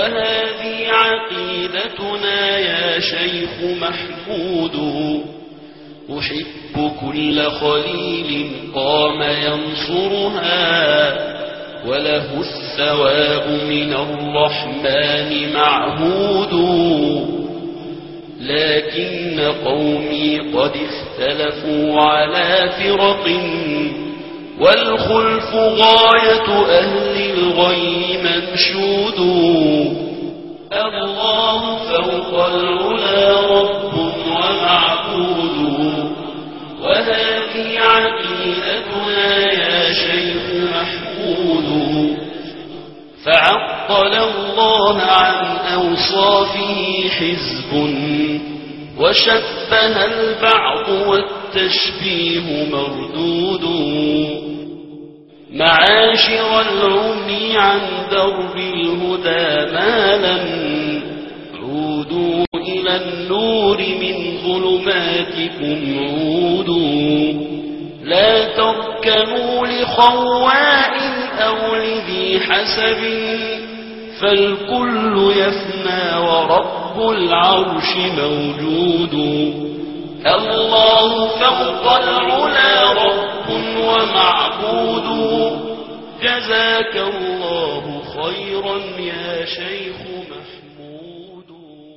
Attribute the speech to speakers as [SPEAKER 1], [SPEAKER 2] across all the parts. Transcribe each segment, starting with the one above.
[SPEAKER 1] وهذه عقيدتنا يا شيخ محمود أحب كل خليل قام ينصرها وله الثواب من الرحمن معهود لكن قومي قد اختلفوا على فرق والخلف غاية أهل الغي منشود الله فوق العلا رب ومعبود وهذه عقيدتنا يا شيخ محمود فعطل الله عن أوصافه حزب وشبه البعض والتشبيه مردود معاشر العمي عن درب الهدى مالا عودوا إلى النور من ظلماتكم عودوا لا تركنوا لخواء أو لذي حسب فالكل يفنى ورب العرش موجود الله فوق العلا رب ومعبود جزاك الله خيرا يا شيخ محمود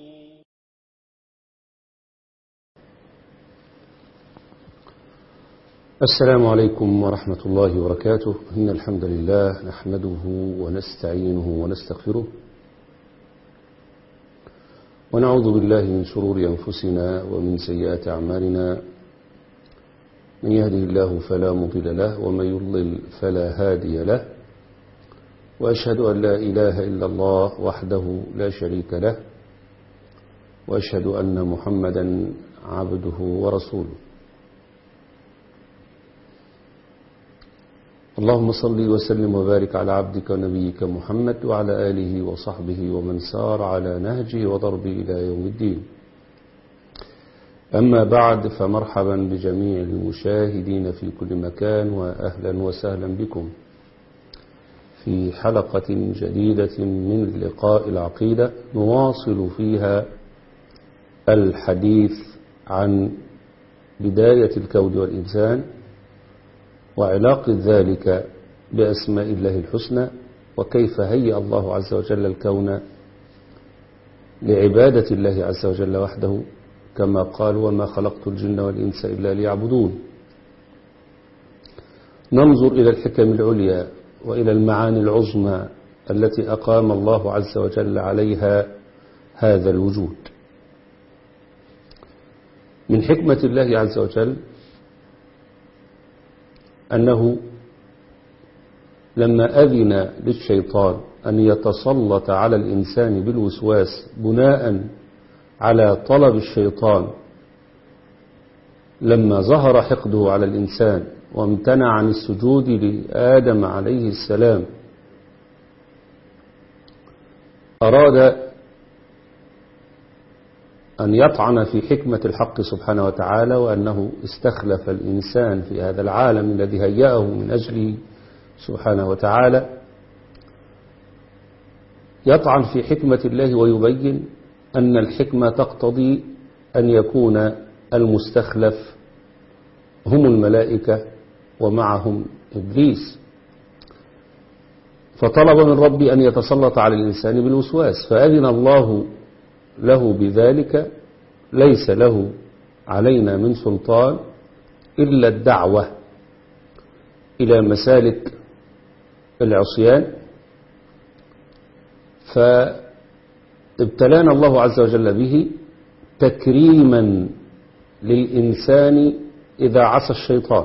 [SPEAKER 2] السلام عليكم ورحمة الله وبركاته إن الحمد لله نحمده ونستعينه ونستغفره ونعوذ بالله من شرور أنفسنا ومن سيئات أعمالنا من يهده الله فلا مضل له ومن يضلل فلا هادي له وأشهد أن لا إله إلا الله وحده لا شريك له وأشهد أن محمدا عبده ورسوله اللهم صل وسلم وبارك على عبدك ونبيك محمد وعلى آله وصحبه ومن سار على نهجه وضربه إلى يوم الدين أما بعد فمرحبا بجميع المشاهدين في كل مكان وأهلا وسهلا بكم في حلقة جديدة من لقاء العقيدة نواصل فيها الحديث عن بداية الكون والإنسان وعلاقة ذلك بأسماء الله الحسنى وكيف هيأ الله عز وجل الكون لعبادة الله عز وجل وحده كما قال وما خلقت الجن والإنس إلا ليعبدون ننظر إلى الحكم العليا وإلى المعاني العظمى التي أقام الله عز وجل عليها هذا الوجود من حكمة الله عز وجل أنه لما أذن للشيطان أن يتسلط على الإنسان بالوسواس بناء على طلب الشيطان لما ظهر حقده على الإنسان وامتنع عن السجود لآدم عليه السلام أراد أن يطعن في حكمة الحق سبحانه وتعالى وأنه استخلف الإنسان في هذا العالم الذي هيأه من أجله سبحانه وتعالى يطعن في حكمة الله ويبين أن الحكمة تقتضي أن يكون المستخلف هم الملائكة ومعهم إبليس فطلب من ربي أن يتسلط على الإنسان بالوسواس فأذن الله له بذلك ليس له علينا من سلطان إلا الدعوة إلى مسالك العصيان فابتلانا الله عز وجل به تكريما للإنسان إذا عصى الشيطان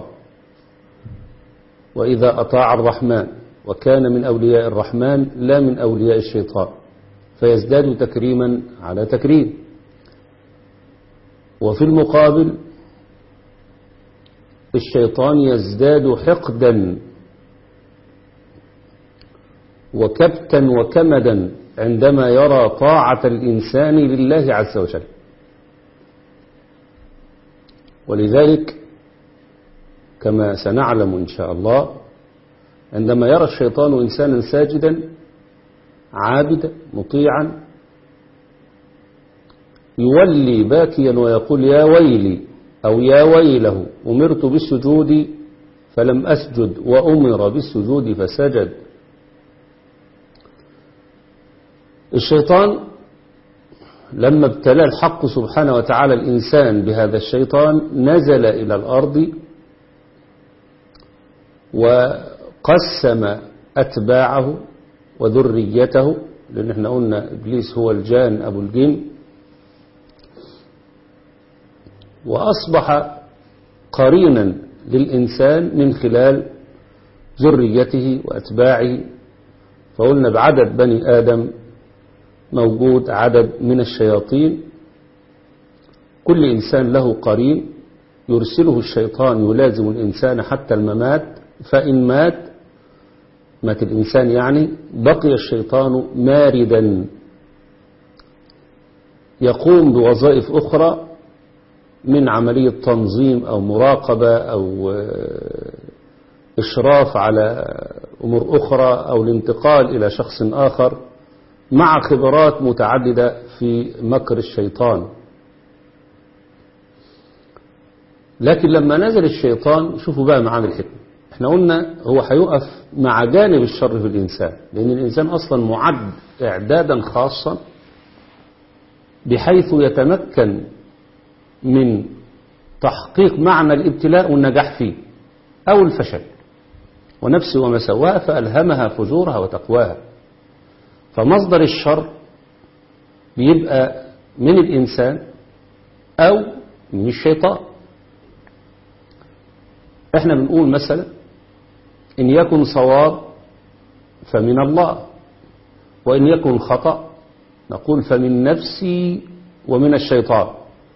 [SPEAKER 2] وإذا أطاع الرحمن وكان من أولياء الرحمن لا من أولياء الشيطان فيزداد تكريما على تكريم وفي المقابل الشيطان يزداد حقدا وكبتا وكمدا عندما يرى طاعة الإنسان لله عز وجل ولذلك كما سنعلم إن شاء الله عندما يرى الشيطان إنسانا ساجدا عابدا مطيعا يولي باكيا ويقول يا ويلي أو يا ويله أمرت بالسجود فلم أسجد وأمر بالسجود فسجد الشيطان لما ابتلى الحق سبحانه وتعالى الإنسان بهذا الشيطان نزل إلى الأرض وقسم أتباعه وذريته لأن احنا قلنا إبليس هو الجان أبو الجن وأصبح قرينا للإنسان من خلال ذريته وأتباعه فقلنا بعدد بني آدم موجود عدد من الشياطين كل إنسان له قرين يرسله الشيطان يلازم الإنسان حتى الممات فإن مات مات الإنسان يعني بقي الشيطان ماردا يقوم بوظائف أخرى من عملية تنظيم أو مراقبة أو إشراف على أمور أخرى أو الانتقال إلى شخص آخر مع خبرات متعددة في مكر الشيطان لكن لما نزل الشيطان شوفوا بقى معاني الحكمة احنا قلنا هو هيقف مع جانب الشر في الإنسان لأن الإنسان أصلا معد إعدادا خاصا بحيث يتمكن من تحقيق معنى الابتلاء والنجاح فيه أو الفشل ونفس وما سواها فألهمها فجورها وتقواها فمصدر الشر بيبقى من الإنسان أو من الشيطان احنا بنقول مثلا إن يكن صواب فمن الله وإن يكن خطأ نقول فمن نفسي ومن الشيطان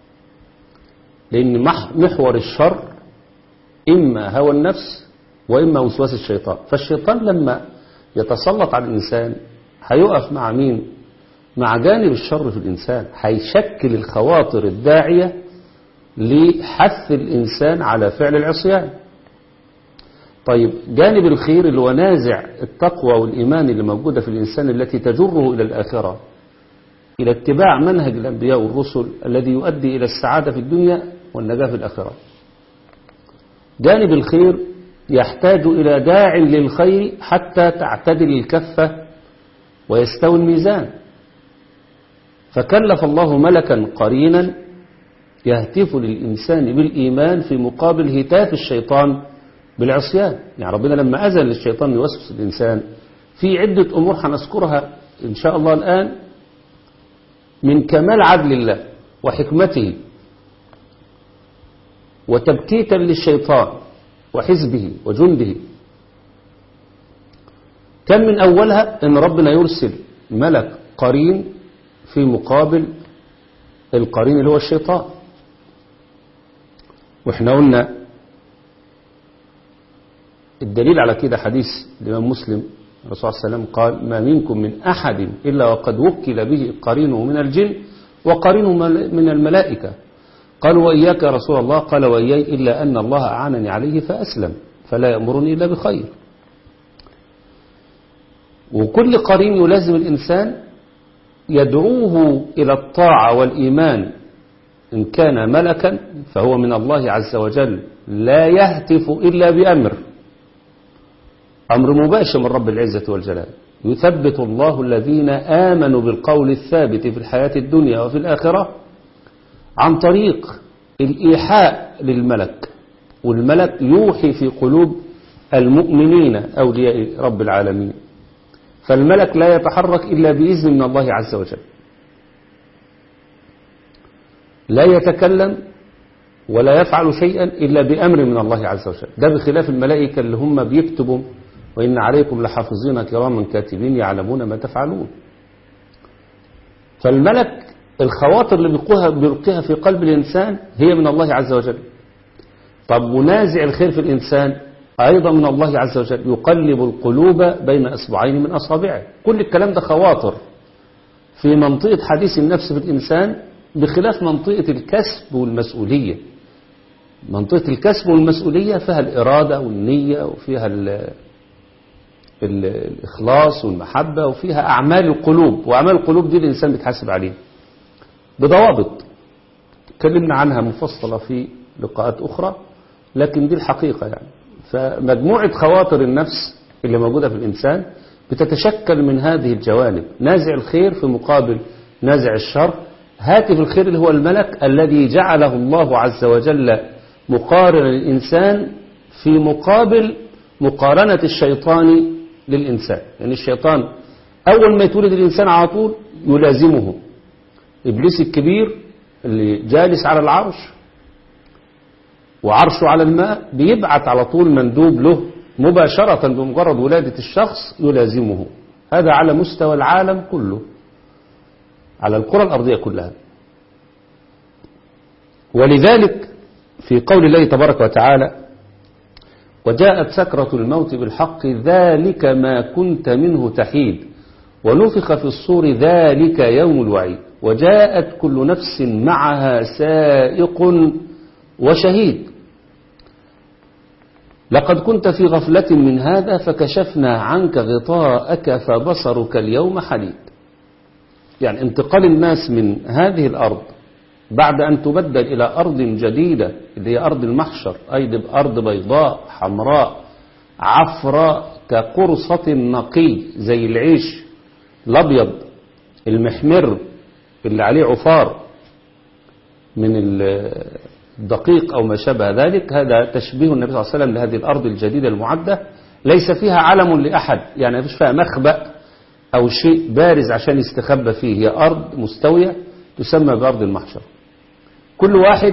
[SPEAKER 2] لأن محور الشر إما هوى النفس وإما وسواس الشيطان فالشيطان لما يتسلط على الإنسان هيقف مع مين مع جانب الشر في الإنسان هيشكل الخواطر الداعية لحث الإنسان على فعل العصيان طيب جانب الخير اللي هو نازع التقوى والإيمان اللي موجودة في الإنسان التي تجره إلى الآخرة إلى اتباع منهج الأنبياء والرسل الذي يؤدي إلى السعادة في الدنيا والنجاة في الآخرة جانب الخير يحتاج إلى داع للخير حتى تعتدل الكفة ويستوي الميزان فكلف الله ملكا قرينا يهتف للإنسان بالإيمان في مقابل هتاف الشيطان بالعصيان يعني ربنا لما أذن للشيطان يوسوس الإنسان في عدة أمور هنذكرها إن شاء الله الآن من كمال عدل الله وحكمته وتبكيتا للشيطان وحزبه وجنده كان من أولها أن ربنا يرسل ملك قرين في مقابل القرين اللي هو الشيطان واحنا قلنا الدليل على كده حديث الإمام مسلم الرسول صلى الله عليه وسلم قال ما منكم من أحد إلا وقد وكل به قرينه من الجن وقرينه من الملائكة قالوا وإياك يا رسول الله قال وإياي إلا أن الله أعانني عليه فأسلم فلا يأمرني إلا بخير وكل قرين يلازم الإنسان يدعوه إلى الطاعة والإيمان إن كان ملكا فهو من الله عز وجل لا يهتف إلا بأمر أمر مباشر من رب العزة والجلال يثبت الله الذين آمنوا بالقول الثابت في الحياة الدنيا وفي الآخرة عن طريق الإيحاء للملك والملك يوحي في قلوب المؤمنين أولياء رب العالمين فالملك لا يتحرك إلا بإذن من الله عز وجل لا يتكلم ولا يفعل شيئا إلا بأمر من الله عز وجل ده بخلاف الملائكة اللي هم بيكتبوا وإن عليكم لحافظين كراما كاتبين يعلمون ما تفعلون فالملك الخواطر اللي بيلقوها بيلقيها في قلب الإنسان هي من الله عز وجل طب ونازع الخير في الإنسان أيضا من الله عز وجل يقلب القلوب بين إصبعين من أصابعه كل الكلام ده خواطر في منطقة حديث النفس في الإنسان بخلاف منطقة الكسب والمسؤولية منطقة الكسب والمسؤولية فيها الإرادة والنية وفيها ال- الإخلاص والمحبة وفيها أعمال القلوب وأعمال القلوب دي الإنسان بيتحاسب عليها بضوابط اتكلمنا عنها مفصلة في لقاءات أخرى لكن دي الحقيقة يعني فمجموعة خواطر النفس اللي موجودة في الإنسان بتتشكل من هذه الجوانب نازع الخير في مقابل نازع الشر هاتف الخير اللي هو الملك الذي جعله الله عز وجل مقارنا للإنسان في مقابل مقارنة الشيطان للإنسان يعني الشيطان أول ما يتولد الإنسان على طول يلازمه إبليس الكبير اللي جالس على العرش وعرشه على الماء بيبعت على طول مندوب له مباشرة بمجرد ولادة الشخص يلازمه هذا على مستوى العالم كله على الكرة الأرضية كلها ولذلك في قول الله تبارك وتعالى وجاءت سكرة الموت بالحق ذلك ما كنت منه تحيد ونفخ في الصور ذلك يوم الوعيد وجاءت كل نفس معها سائق وشهيد لقد كنت في غفلة من هذا فكشفنا عنك غطاءك فبصرك اليوم حديد يعني انتقال الناس من هذه الأرض بعد أن تبدل إلى أرض جديدة اللي هي أرض المحشر أي أرض بيضاء حمراء عفراء كقرصة نقي زي العيش الأبيض المحمر اللي عليه عفار من الدقيق أو ما شابه ذلك هذا تشبيه النبي صلى الله عليه وسلم لهذه الأرض الجديدة المعدة ليس فيها علم لأحد يعني ما فيش فيها مخبأ أو شيء بارز عشان يستخبى فيه هي أرض مستوية تسمى بأرض المحشر كل واحد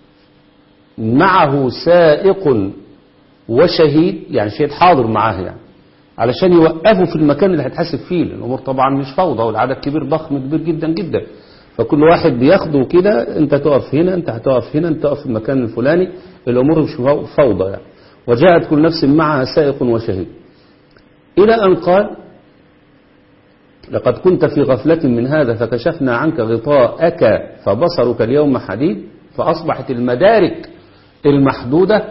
[SPEAKER 2] معه سائق وشهيد يعني شهيد حاضر معاه يعني علشان يوقفوا في المكان اللي هيتحاسب فيه لأن الأمور طبعا مش فوضى والعدد كبير ضخم كبير جدا جدا فكل واحد بياخده كده انت تقف هنا انت هتقف هنا انت تقف في المكان الفلاني الأمور مش فوضى يعني وجاءت كل نفس معها سائق وشهيد إلى أن قال لقد كنت في غفلة من هذا فكشفنا عنك غطاءك فبصرك اليوم حديد فأصبحت المدارك المحدودة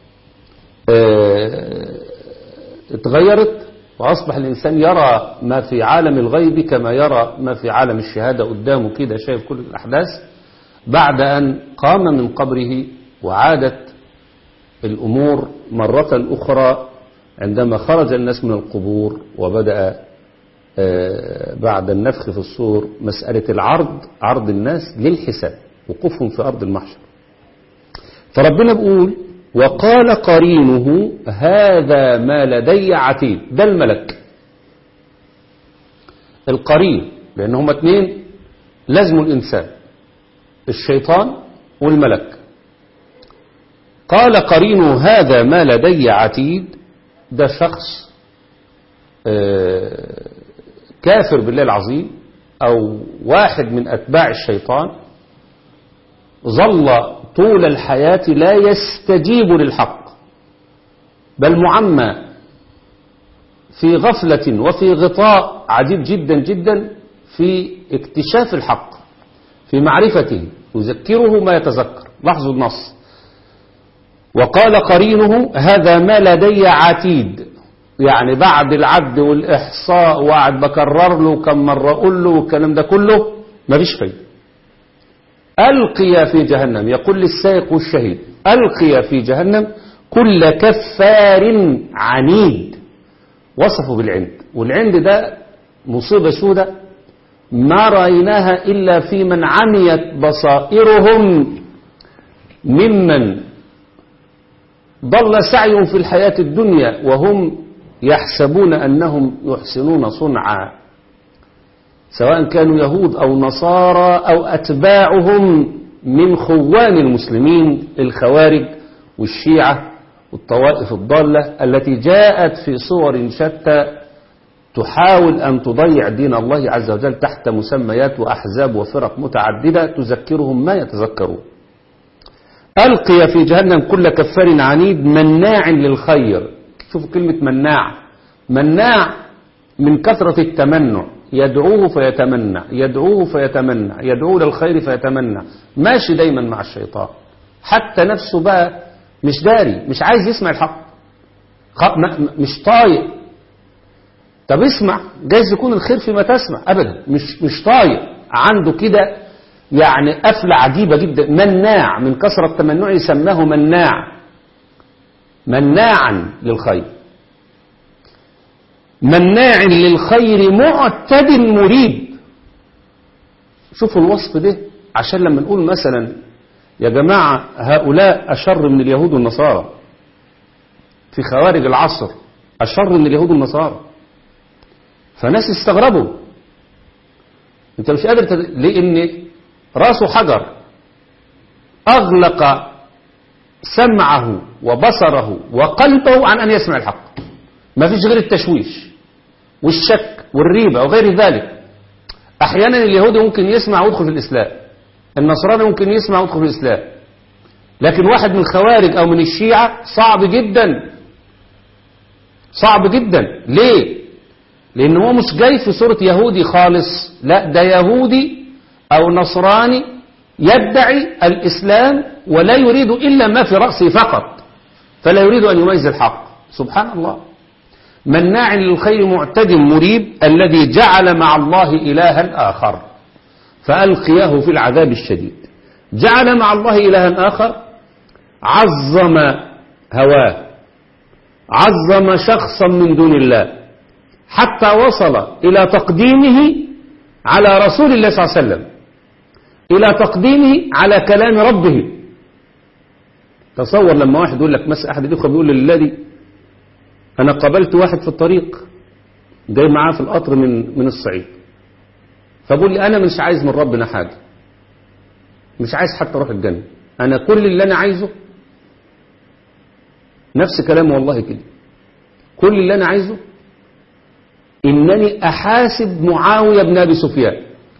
[SPEAKER 2] اه اتغيرت وأصبح الإنسان يرى ما في عالم الغيب كما يرى ما في عالم الشهادة قدامه كده شايف كل الأحداث بعد أن قام من قبره وعادت الأمور مرة أخرى عندما خرج الناس من القبور وبدأ بعد النفخ في الصور مسألة العرض عرض الناس للحساب وقوفهم في أرض المحشر فربنا بيقول وقال قرينه هذا ما لدي عتيد ده الملك القرين لأن هما اتنين لازم الإنسان الشيطان والملك قال قرينه هذا ما لدي عتيد ده شخص كافر بالله العظيم أو واحد من أتباع الشيطان ظل طول الحياة لا يستجيب للحق بل معمى في غفلة وفي غطاء عجيب جدا جدا في اكتشاف الحق في معرفته يذكره ما يتذكر لاحظوا النص وقال قرينه هذا ما لدي عتيد يعني بعد العد والإحصاء وقعد بكرر له كم مرة أقول له والكلام ده كله مفيش فايدة ألقي في جهنم يقول للسائق والشهيد ألقي في جهنم كل كفار عنيد وصفه بالعند والعند ده مصيبة سودة ما رأيناها إلا في من عميت بصائرهم ممن ضل سعيهم في الحياة الدنيا وهم يحسبون أنهم يحسنون صنعا سواء كانوا يهود أو نصارى أو أتباعهم من خوان المسلمين الخوارج والشيعة والطوائف الضالة التي جاءت في صور شتى تحاول أن تضيع دين الله عز وجل تحت مسميات وأحزاب وفرق متعددة تذكرهم ما يتذكرون ألقي في جهنم كل كفار عنيد مناع للخير شوفوا كلمة مناع مناع من كثرة التمنع يدعوه فيتمنى يدعوه فيتمنى يدعوه للخير فيتمنى ماشي دايما مع الشيطان حتى نفسه بقى مش داري مش عايز يسمع الحق مش طايق طب اسمع جايز يكون الخير فيما تسمع ابدا مش مش طايق عنده كده يعني قفله عجيبه جدا مناع من كثره تمنعه سماه مناع مناعا للخير مناع للخير معتد مريب شوفوا الوصف ده عشان لما نقول مثلا يا جماعة هؤلاء أشر من اليهود والنصارى في خوارج العصر أشر من اليهود والنصارى فناس استغربوا انت مش قادر تد... لان راسه حجر اغلق سمعه وبصره وقلبه عن ان يسمع الحق ما فيش غير التشويش والشك والريبة وغير ذلك احيانا اليهودي ممكن يسمع ويدخل في الاسلام النصراني ممكن يسمع ويدخل في الاسلام لكن واحد من الخوارج او من الشيعة صعب جدا صعب جدا ليه لان هو مش جاي في صورة يهودي خالص لا ده يهودي او نصراني يدعي الاسلام ولا يريد الا ما في رأسه فقط فلا يريد ان يميز الحق سبحان الله مناع للخير معتد مريب الذي جعل مع الله إلها آخر فألقياه في العذاب الشديد جعل مع الله إلها آخر عظم هواه عظم شخصا من دون الله حتى وصل إلى تقديمه على رسول الله صلى الله عليه وسلم إلى تقديمه على كلام ربه تصور لما واحد يقول لك مثلا أحد الإخوة بيقول للذي أنا قابلت واحد في الطريق جاي معاه في القطر من من الصعيد فبقول لي أنا مش عايز من ربنا حاجة مش عايز حتى أروح الجنة أنا كل اللي أنا عايزه نفس كلامه والله كده كل اللي أنا عايزه إنني أحاسب معاوية بن أبي سفيان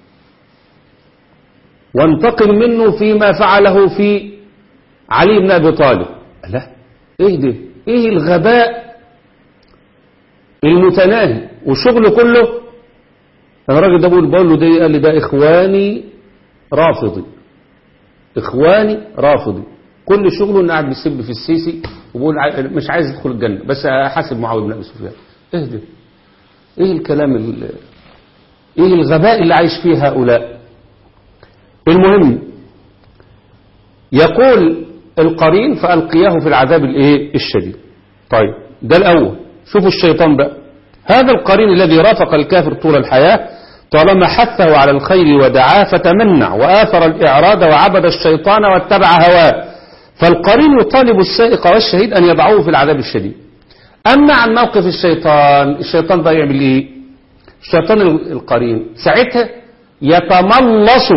[SPEAKER 2] وانتقم منه فيما فعله في علي بن أبي طالب لا إيه ده إيه الغباء المتناهي وشغله كله الراجل ده بقول بقول له ده قال لي ده إخواني رافضي إخواني رافضي كل شغله إنه قاعد بيسب في السيسي وبقول مش عايز يدخل الجنة بس حاسب معاوية بن أبي سفيان إيه ده ايه الكلام ال... ايه الغباء اللي عايش فيه هؤلاء المهم يقول القرين فألقياه في العذاب الايه الشديد طيب ده الاول شوفوا الشيطان بقى هذا القرين الذي رافق الكافر طول الحياة طالما حثه على الخير ودعاه فتمنع وآثر الإعراض وعبد الشيطان واتبع هواه فالقرين يطالب السائق والشهيد أن يضعوه في العذاب الشديد أما عن موقف الشيطان الشيطان ده يعمل إيه الشيطان القرين ساعتها يتملص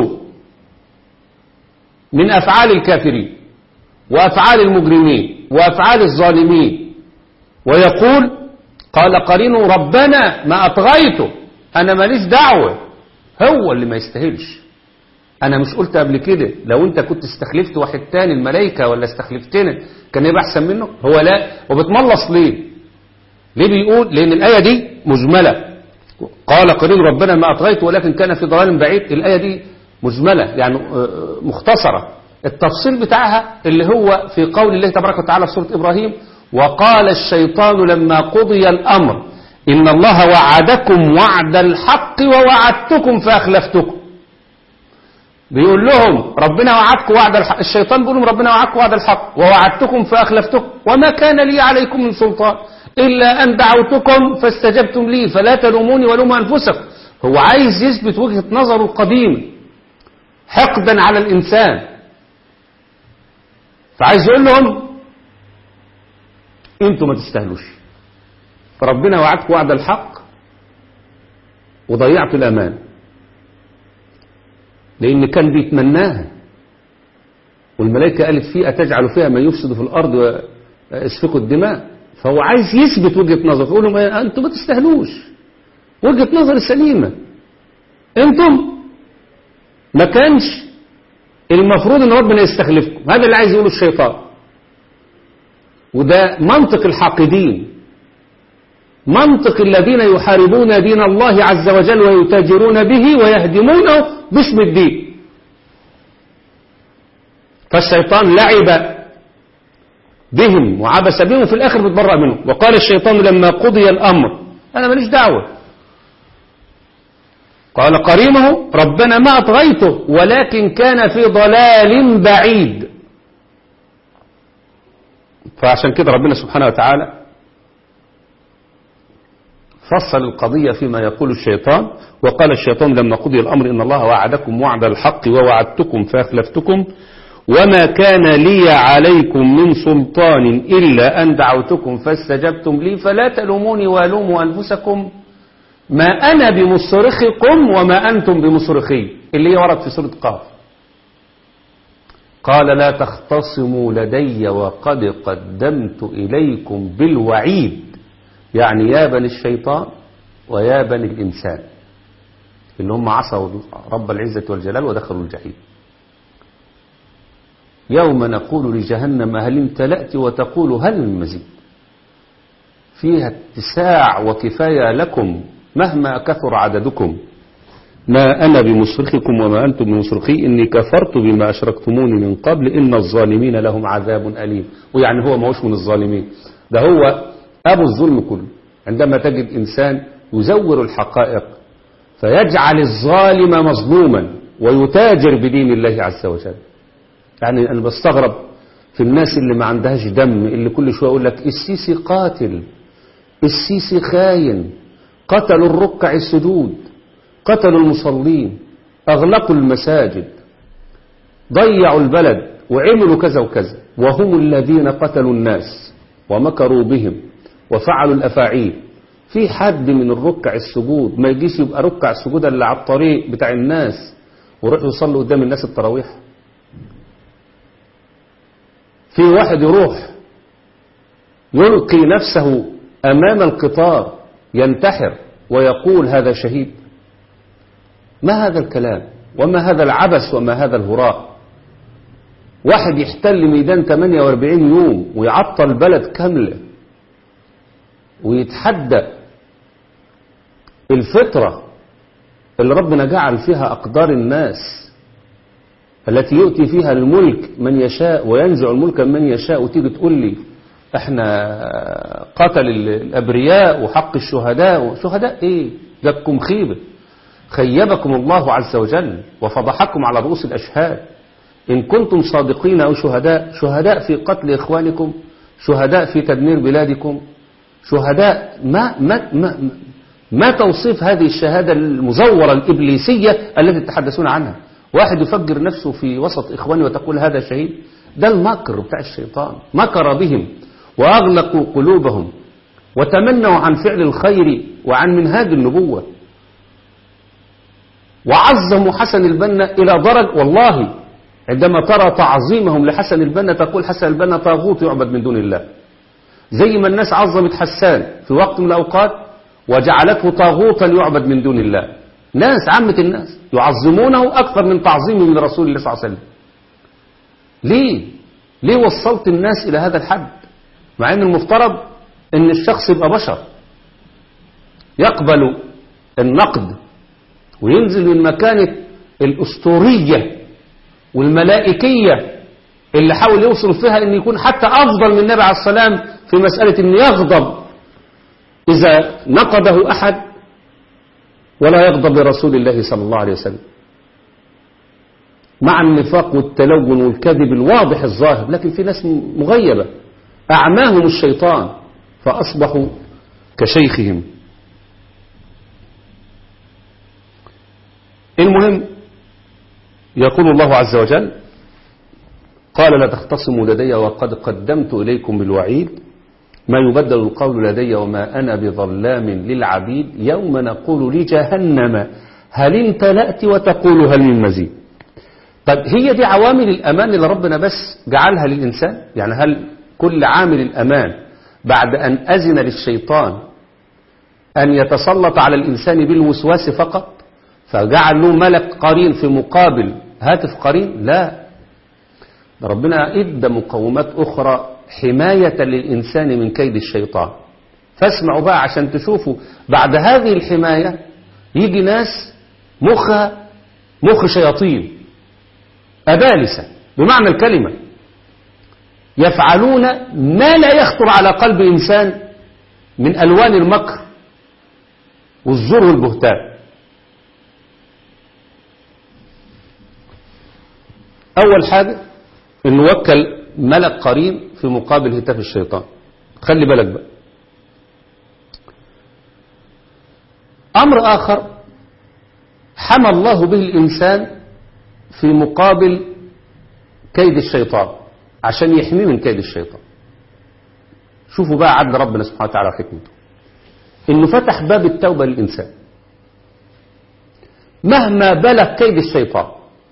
[SPEAKER 2] من أفعال الكافرين وأفعال المجرمين وأفعال الظالمين ويقول قال قرين ربنا ما أطغيته أنا ماليش دعوة هو اللي ما يستاهلش أنا مش قلت قبل كده لو أنت كنت استخلفت واحد تاني الملائكة ولا استخلفتنا كان يبقى أحسن منه هو لا وبتملص ليه ليه بيقول لأن الآية دي مجملة قال قرين ربنا ما أطغيت ولكن كان في ضلال بعيد الآية دي مجملة يعني مختصرة التفصيل بتاعها اللي هو في قول الله تبارك وتعالى في سورة إبراهيم وقال الشيطان لما قضي الأمر إن الله وعدكم وعد الحق ووعدتكم فأخلفتكم بيقول لهم ربنا وعدكم وعد الحق الشيطان بيقول لهم ربنا وعدكم وعد الحق ووعدتكم فأخلفتكم وما كان لي عليكم من سلطان إلا أن دعوتكم فاستجبتم لي فلا تلوموني ولوموا أنفسكم هو عايز يثبت وجهة نظره القديمة حقدا على الإنسان فعايز يقول لهم انتوا ما تستاهلوش فربنا وعدكم وعد الحق وضيعتوا الأمان لأن كان بيتمناها والملائكة قالت فيه أتجعل فيها من يفسد في الأرض ويسفك الدماء فهو عايز يثبت وجهة نظر يقول لهم أنتم ما تستاهلوش وجهة نظر سليمة أنتم ما كانش المفروض ان ربنا يستخلفكم هذا اللي عايز يقوله الشيطان وده منطق الحاقدين منطق الذين يحاربون دين الله عز وجل ويتاجرون به ويهدمونه باسم الدين فالشيطان لعب بهم وعبس بهم في الآخر بتبرأ منهم وقال الشيطان لما قضي الأمر أنا ماليش دعوة قال قرينه ربنا ما أطغيته ولكن كان في ضلال بعيد فعشان كده ربنا سبحانه وتعالى فصل القضية فيما يقول الشيطان وقال الشيطان لما قضي الأمر إن الله وعدكم وعد الحق ووعدتكم فأخلفتكم وما كان لي عليكم من سلطان إلا أن دعوتكم فاستجبتم لي فلا تلوموني والوموا أنفسكم ما أنا بمصرخكم وما أنتم بمصرخي اللي ورد في سورة قاف قال لا تختصموا لدي وقد قدمت إليكم بالوعيد يعني يا بني الشيطان ويا بني الإنسان اللي هم عصوا رب العزة والجلال ودخلوا الجحيم يوم نقول لجهنم هل امتلأت وتقول هل من مزيد فيها اتساع وكفاية لكم مهما كثر عددكم ما أنا بمصرخكم وما أنتم بمصرخي إني كفرت بما أشركتموني من قبل إن الظالمين لهم عذاب أليم ويعني هو موش من الظالمين ده هو أبو الظلم كله عندما تجد إنسان يزور الحقائق فيجعل الظالم مظلوما ويتاجر بدين الله عز وجل يعني أنا بستغرب في الناس اللي ما عندهاش دم اللي كل شوية يقول لك السيسي قاتل السيسي خاين قتلوا الركع السجود قتلوا المصلين أغلقوا المساجد ضيعوا البلد وعملوا كذا وكذا وهم الذين قتلوا الناس ومكروا بهم وفعلوا الأفاعيل في حد من الركع السجود ما يجيش يبقى ركع السجود اللي على الطريق بتاع الناس ويروح يصلي قدام الناس التراويح في واحد يروح يلقي نفسه أمام القطار ينتحر ويقول هذا شهيد ما هذا الكلام وما هذا العبث وما هذا الهراء واحد يحتل ميدان 48 يوم ويعطل بلد كاملة ويتحدى الفطرة اللي ربنا جعل فيها أقدار الناس التي يؤتي فيها الملك من يشاء وينزع الملك من يشاء وتيجي تقول لي احنا قتل الأبرياء وحق الشهداء شهداء ايه جابكم خيبة خيبكم الله عز وجل وفضحكم على رؤوس الأشهاد إن كنتم صادقين أو شهداء شهداء في قتل إخوانكم شهداء في تدمير بلادكم شهداء ما, ما, ما, ما توصيف هذه الشهادة المزورة الإبليسية التي تتحدثون عنها واحد يفجر نفسه في وسط إخواني وتقول هذا شهيد ده المكر بتاع الشيطان مكر بهم وأغلقوا قلوبهم وتمنوا عن فعل الخير وعن منهاج النبوة وعظموا حسن البنا إلى درج والله عندما ترى تعظيمهم لحسن البنا تقول حسن البنا طاغوت يعبد من دون الله زي ما الناس عظمت حسان في وقت من الأوقات وجعلته طاغوتا يعبد من دون الله ناس عامة الناس يعظمونه أكثر من تعظيمهم لرسول الله صلى الله عليه وسلم ليه ليه وصلت الناس إلى هذا الحد مع أن المفترض أن الشخص يبقى بشر يقبل النقد وينزل من مكانة الأسطورية والملائكية اللي حاول يوصل فيها أن يكون حتى أفضل من النبي عليه السلام في مسألة أن يغضب إذا نقده أحد ولا يغضب لرسول الله صلى الله عليه وسلم مع النفاق والتلون والكذب الواضح الظاهر لكن في ناس مغيبة أعماهم الشيطان فأصبحوا كشيخهم المهم يقول الله عز وجل قال لا تختصموا لدي وقد قدمت إليكم بالوعيد ما يبدل القول لدي وما أنا بظلام للعبيد يوم نقول لجهنم هل امتلأت وتقول هل من مزيد طيب هي دي عوامل الأمان اللي ربنا بس جعلها للإنسان يعني هل كل عامل الأمان بعد أن أذن للشيطان أن يتسلط على الإنسان بالوسواس فقط فجعل له ملك قرين في مقابل هاتف قرين لا ده ربنا ادى مقومات أخرى حماية للإنسان من كيد الشيطان فاسمعوا بقى عشان تشوفوا بعد هذه الحماية يجي ناس مخها مخ شياطين أبالسة بمعنى الكلمة يفعلون ما لا يخطر على قلب إنسان من ألوان المكر والزور والبهتان أول حاجة إنه وكل ملك قريب في مقابل هتاف الشيطان خلي بالك بقى أمر آخر حمى الله به الإنسان في مقابل كيد الشيطان عشان يحميه من كيد الشيطان شوفوا بقى عدل ربنا سبحانه وتعالى حكمته انه فتح باب التوبة للإنسان مهما بلغ كيد الشيطان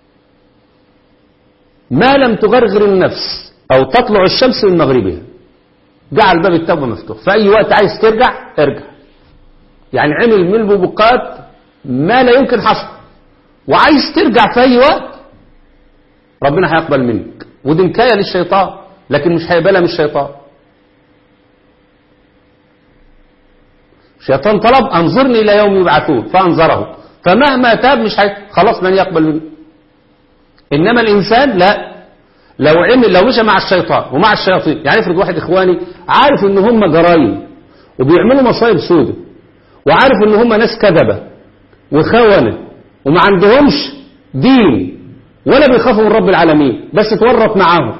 [SPEAKER 2] ما لم تغرغر النفس أو تطلع الشمس من مغربها جعل باب التوبة مفتوح في أي وقت عايز ترجع ارجع يعني عمل من البوبقات ما لا يمكن حصل وعايز ترجع في أي وقت ربنا هيقبل منك ودي نكاية للشيطان لكن مش هيقبلها من الشيطان الشيطان طلب أنظرني إلى يوم يبعثون فأنظره فمهما تاب مش هي... خلاص من يقبل منه إنما الإنسان لا لو عمل لو مشى مع الشيطان ومع الشياطين يعني افرض واحد إخواني عارف إن هم جرايم وبيعملوا مصايب سودة وعارف إن هم ناس كذبة وخونة وما عندهمش دين ولا بيخافوا من رب العالمين بس تورط معاهم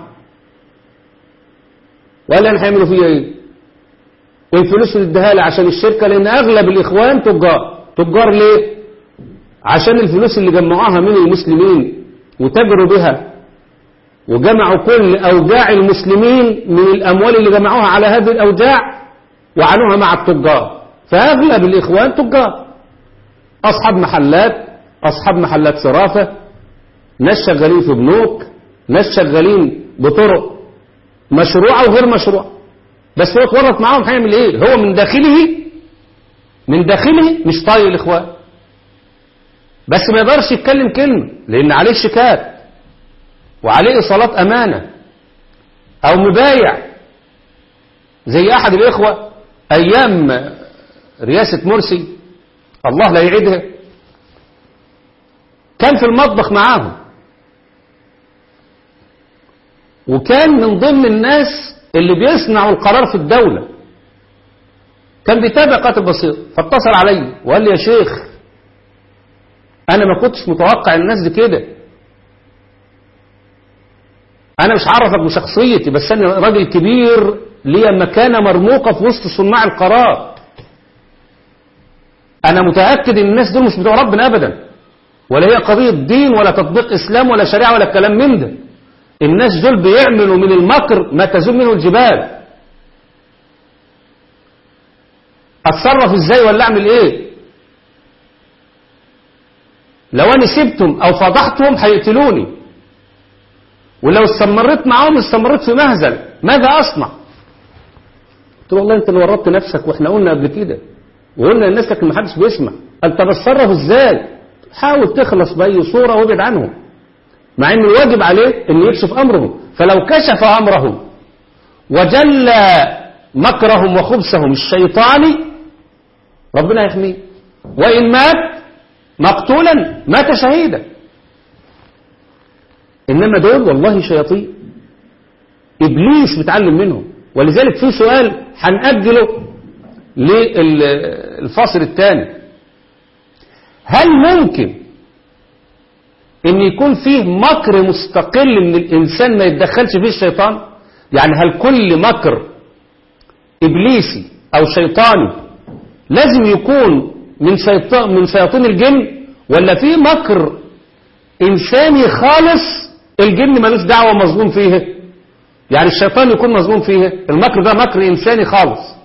[SPEAKER 2] ولا انا هيعملوا فيها ايه الفلوس اللي اديها لي عشان الشركه لان اغلب الاخوان تجار تجار ليه عشان الفلوس اللي جمعوها من المسلمين وتجروا بها وجمعوا كل اوجاع المسلمين من الاموال اللي جمعوها على هذه الاوجاع وعنوها مع التجار فاغلب الاخوان تجار اصحاب محلات اصحاب محلات صرافه ناس شغالين في بنوك ناس شغالين بطرق مشروعة وغير مشروعة بس هو اتورط معاهم هيعمل ايه هو من داخله من داخله مش طايق الاخوان بس ما يقدرش يتكلم كلمة لان عليه شيكات وعليه ايصالات امانة او مبايع زي احد الاخوة ايام رئاسة مرسي الله لا يعيدها كان في المطبخ معاهم وكان من ضمن الناس اللي بيصنعوا القرار في الدولة كان بيتابع قاتل بسيط فاتصل علي وقال لي يا شيخ انا ما كنتش متوقع الناس دي كده انا مش عرفك بشخصيتي بس انا راجل كبير ليا مكانة مرموقة في وسط صناع القرار انا متأكد ان الناس دول مش بتوع ربنا ابدا ولا هي قضية دين ولا تطبيق اسلام ولا شريعة ولا كلام من ده الناس دول بيعملوا من المكر ما تزول منه الجبال اتصرف ازاي ولا اعمل ايه لو انا سبتهم او فضحتهم هيقتلوني ولو استمريت معاهم استمريت في مهزل ماذا اصنع قلت له والله انت اللي ورطت نفسك واحنا قلنا قبل كده وقلنا للناس لكن محدش بيسمع انت بتصرف ازاي حاول تخلص باي صوره وابعد عنهم مع ان الواجب عليه ان يكشف امرهم فلو كشف امرهم وجلى مكرهم وخبثهم الشيطاني ربنا يحميه وان مات مقتولا مات شهيدا انما دول والله شياطين ابليس بيتعلم منهم ولذلك في سؤال هنأجله للفاصل الثاني هل ممكن ان يكون فيه مكر مستقل من الانسان ما يتدخلش فيه الشيطان يعني هل كل مكر ابليسي او شيطاني لازم يكون من شيطان من شياطين الجن ولا في مكر انساني خالص الجن ملوش دعوه مظلوم فيه يعني الشيطان يكون مظلوم فيه المكر ده مكر انساني خالص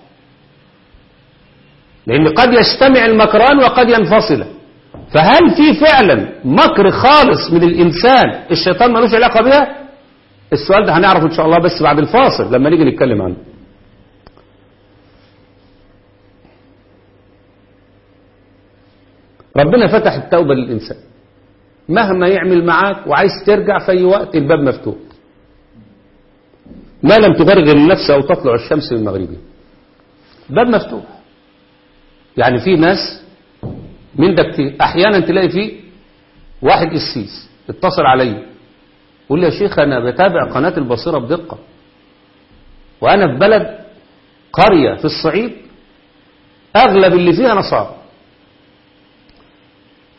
[SPEAKER 2] لان قد يجتمع المكران وقد ينفصل فهل في فعلا مكر خالص من الإنسان الشيطان ملوش علاقة بها السؤال ده هنعرفه إن شاء الله بس بعد الفاصل لما نيجي نتكلم عنه ربنا فتح التوبة للإنسان مهما يعمل معاك وعايز ترجع في أي وقت الباب مفتوح ما لم تبرغ النفس أو تطلع الشمس من مغربها باب مفتوح يعني في ناس من ده كتير احيانا تلاقي فيه واحد قسيس اتصل عليا يقول لي يا شيخ انا بتابع قناة البصيرة بدقة وانا في بلد قرية في الصعيد اغلب اللي فيها نصارى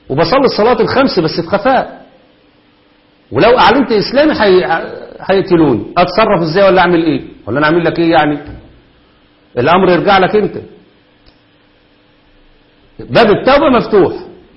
[SPEAKER 2] وبصلي الصلاة الخمس بس في خفاء ولو أعلنت إسلامي هي- هيقتلوني أتصرف إزاي ولا أعمل إيه ولا أنا أعمل لك إيه يعني الأمر يرجع لك أنت باب التوبة مفتوح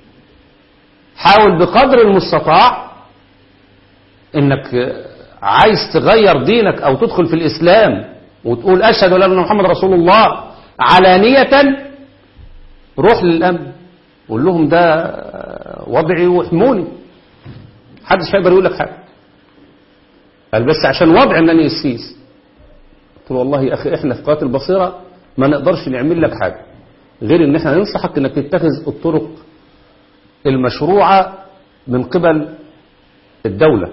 [SPEAKER 2] حاول بقدر المستطاع انك عايز تغير دينك او تدخل في الاسلام وتقول اشهد ان لا اله الا محمد رسول الله علانية روح للامن قول لهم ده وضعي واحموني محدش هيقدر يقول لك حاجه قال بس عشان وضع انني السيس قلت له والله يا اخي احنا في قناه البصيره ما نقدرش نعمل لك حاجه غير ان احنا ننصحك انك تتخذ الطرق المشروعه من قبل الدوله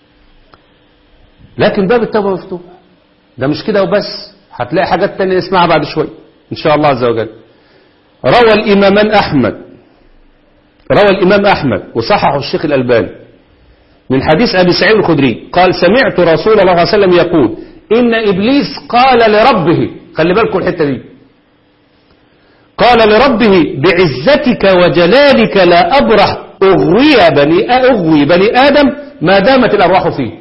[SPEAKER 2] لكن باب التوبه مفتوح ده مش كده وبس هتلاقي حاجات تانية نسمعها بعد شويه ان شاء الله عز وجل روى الامامان احمد روى الامام احمد وصححه الشيخ الالباني من حديث ابي سعيد الخدري قال سمعت رسول الله صلى الله عليه وسلم يقول ان ابليس قال لربه خلي بالكم الحته دي قال لربه بعزتك وجلالك لا أبرح أغوي بني, أغوي بني آدم ما دامت الأرواح فيه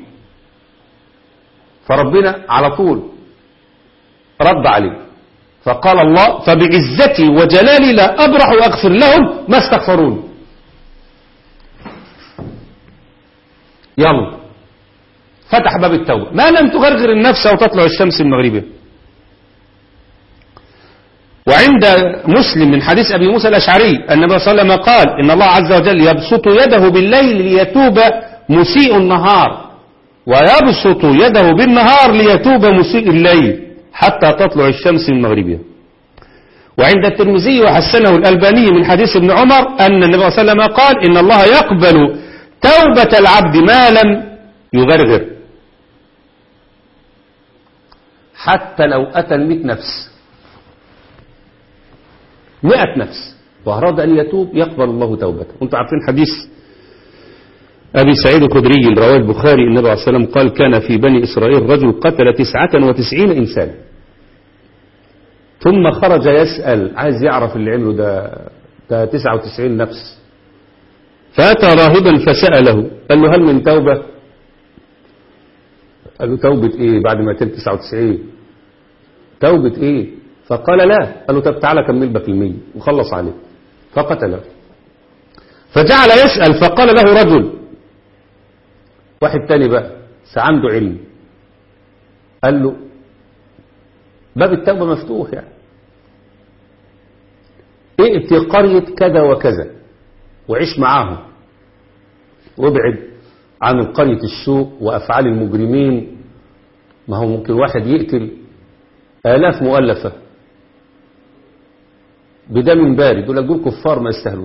[SPEAKER 2] فربنا على طول رد عليه فقال الله فبعزتي وجلالي لا أبرح وأغفر لهم ما استغفرون يلا فتح باب التوبة ما لم تغرغر النفس أو تطلع الشمس من مغربها وعند مسلم من حديث أبي موسى الأشعري أن النبي صلى الله عليه وسلم قال إن الله عز وجل يبسط يده بالليل ليتوب مسيء النهار ويبسط يده بالنهار ليتوب مسيء الليل حتى تطلع الشمس من مغربها وعند الترمذي وحسنه الألباني من حديث ابن عمر أن النبي صلى الله عليه وسلم قال إن الله يقبل توبة العبد ما لم يغرغر حتى لو أتى المئة نفس مئة نفس وأراد أن يتوب يقبل الله توبته وانتم عارفين حديث أبي سعيد الخدري رواه البخاري النبي عليه الصلاة والسلام قال كان في بني إسرائيل رجل قتل تسعة وتسعين إنسان ثم خرج يسأل عايز يعرف اللي عمله ده ده 99 نفس فأتى راهبا فسأله قال له هل من توبة قال له توبة ايه بعد ما تلت 99 توبة ايه فقال لا قال له طب تعالى كمل بك المية وخلص عليه فقتله فجعل يسأل فقال له رجل واحد تاني بقى عنده علم قال له باب التوبة مفتوح يعني ائت قرية كذا وكذا وعيش معاهم وابعد عن قرية السوء وأفعال المجرمين ما هو ممكن واحد يقتل آلاف مؤلفة بدم بارد يقول لك دول كفار ما يستاهلوش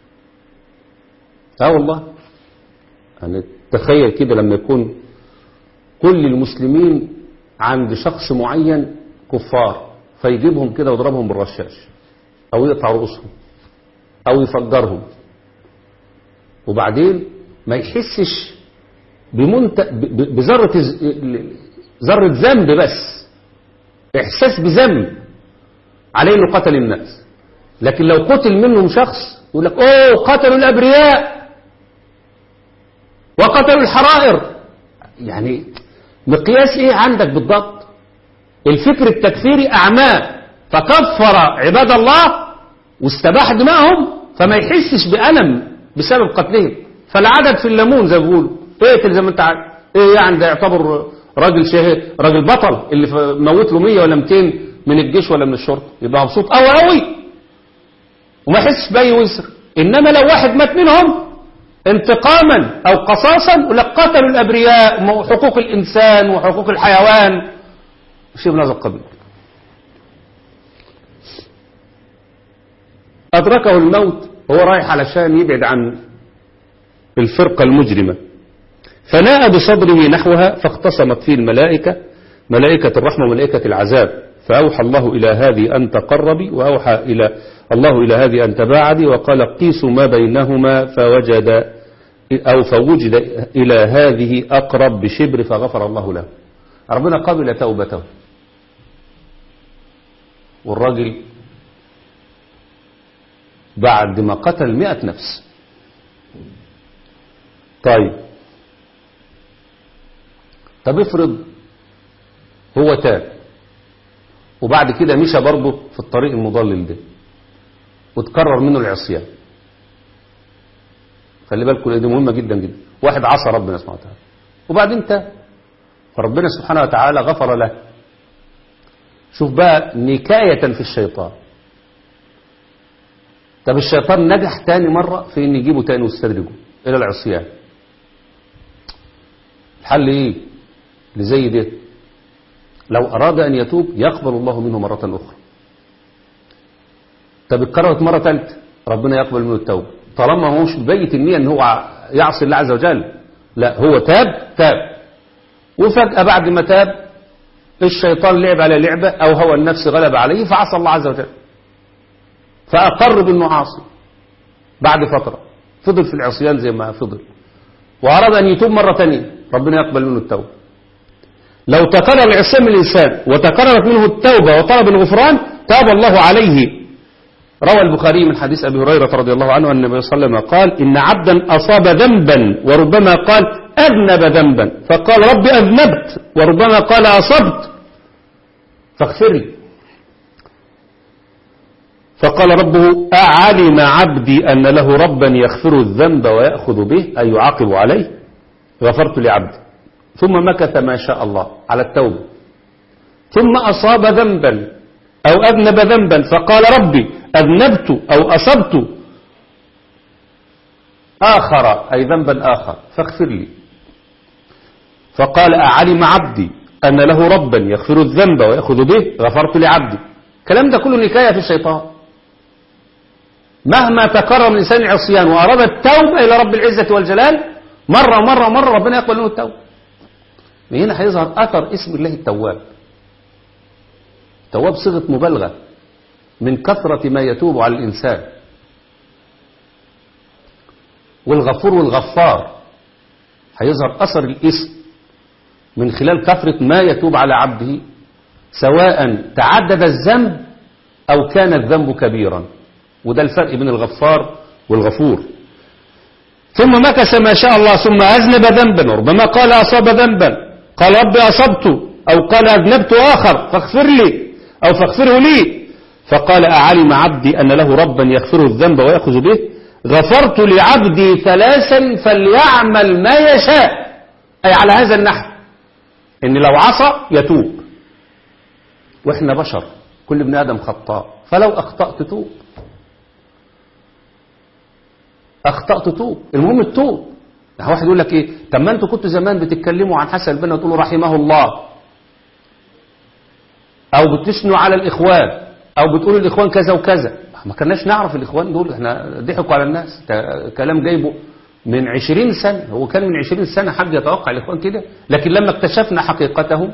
[SPEAKER 2] اه والله يعني تخيل كده لما يكون كل المسلمين عند شخص معين كفار فيجيبهم كده ويضربهم بالرشاش او يقطع رؤوسهم او يفجرهم وبعدين ما يحسش بمنت... ب- بذرة ذرة ذنب بس احساس بذنب عليه انه قتل الناس لكن لو قتل منهم شخص يقول لك اوه قتلوا الابرياء وقتلوا الحرائر يعني مقياس ايه عندك بالضبط الفكر التكفيري اعماه فكفر عباد الله واستباح دماءهم فما يحسش بألم بسبب قتلهم فالعدد في الليمون زي ما بيقولوا اقتل زي ما انت عارف ايه يعني ده يعتبر راجل شهيد راجل بطل اللي ف- موت له 100 ولا 200 من الجيش ولا من الشرطه يبقى مبسوط قوي قوي وما يحسش باي وزر انما لو واحد مات منهم انتقاما او قصاصا يقول لك قتلوا الابرياء م- حقوق الانسان وحقوق الحيوان شيء من هذا القبيل أدركه الموت وهو رايح علشان يبعد عن الفرقة المجرمة فناء بصدره نحوها فاختصمت فيه الملائكة ملائكة الرحمة وملائكة العذاب فأوحى الله إلى هذه أن تقربي وأوحى إلى الله إلى هذه أن تباعدي وقال قيسوا ما بينهما فوجد أو فوجد إلى هذه أقرب بشبر فغفر الله له ربنا قبل توبته والراجل بعد ما قتل مئة نفس طيب طب افرض هو تاب وبعد كده مشى برضه في الطريق المضلل ده وتكرر منه العصيان خلي بالكم دي مهمة جدا جدا واحد عصى ربنا سبحانه وتعالى وبعدين تاب فربنا سبحانه وتعالى غفر له شوف بقى نكاية في الشيطان طب الشيطان نجح تاني مرة في ان يجيبه تاني ويستدرجه الى العصيان الحل ايه اللي زي ده لو اراد ان يتوب يقبل الله منه مرة اخرى طب اتكررت مرة ثالثة ربنا يقبل منه التوبة طالما هو مش بيت النية ان هو يعصي الله عز وجل لا هو تاب تاب وفجأة بعد ما تاب الشيطان لعب على لعبة او هو النفس غلب عليه فعصى الله عز وجل فأقر بأنه عاصي بعد فترة فضل في العصيان زي ما فضل وأراد أن يتوب مرة تانية ربنا يقبل منه التوبة لو تكرر العصيان من الإنسان وتكررت منه التوبة وطلب الغفران تاب الله عليه روى البخاري من حديث أبي هريرة رضي الله عنه أن النبي صلى الله عليه وسلم قال إن عبدا أصاب ذنبا وربما قال أذنب ذنبا فقال ربي أذنبت وربما قال أصبت فاغفر لي فقال ربه أعلم عبدي أن له ربا يغفر الذنب ويأخذ به أي يعاقب عليه غفرت لعبدي ثم مكث ما شاء الله على التوبة ثم أصاب ذنبا أو أذنب ذنبا فقال ربي أذنبت أو أصبت آخر أي ذنبا آخر فاغفر لي فقال أعلم عبدي أن له ربا يغفر الذنب ويأخذ به غفرت لعبدي الكلام ده كله نكاية في الشيطان مهما تكرر من الإنسان العصيان وأراد التوبة إلى رب العزة والجلال مرة مرة مرة ربنا يقبل منه التوبة من هنا هيظهر أثر اسم الله التواب التواب صيغة مبالغة من كثرة ما يتوب على الإنسان والغفور والغفار هيظهر أثر الاسم من خلال كثرة ما يتوب على عبده سواء تعدد الذنب أو كان الذنب كبيرا وده الفرق بين الغفار والغفور ثم مكث ما شاء الله ثم أذنب ذنبا وربما قال أصاب ذنبا قال ربي أصبت أو قال أذنبت آخر فاغفر لي أو فاغفره لي فقال أعلم عبدي أن له ربا يغفر الذنب ويأخذ به غفرت لعبدي ثلاثا فليعمل ما يشاء أي على هذا النحو إن لو عصى يتوب وإحنا بشر كل ابن آدم خطاء فلو أخطأت توب أخطأت توب المهم التوب واحد يقول لك إيه طب ما أنتوا كنتوا زمان بتتكلموا عن حسن البنا وتقولوا رحمه الله أو بتثنوا على الإخوان أو بتقولوا الإخوان كذا وكذا ما كناش نعرف الإخوان دول احنا ضحكوا على الناس كلام جايبه من عشرين سنة هو كان من عشرين سنة حد يتوقع الإخوان كده لكن لما اكتشفنا حقيقتهم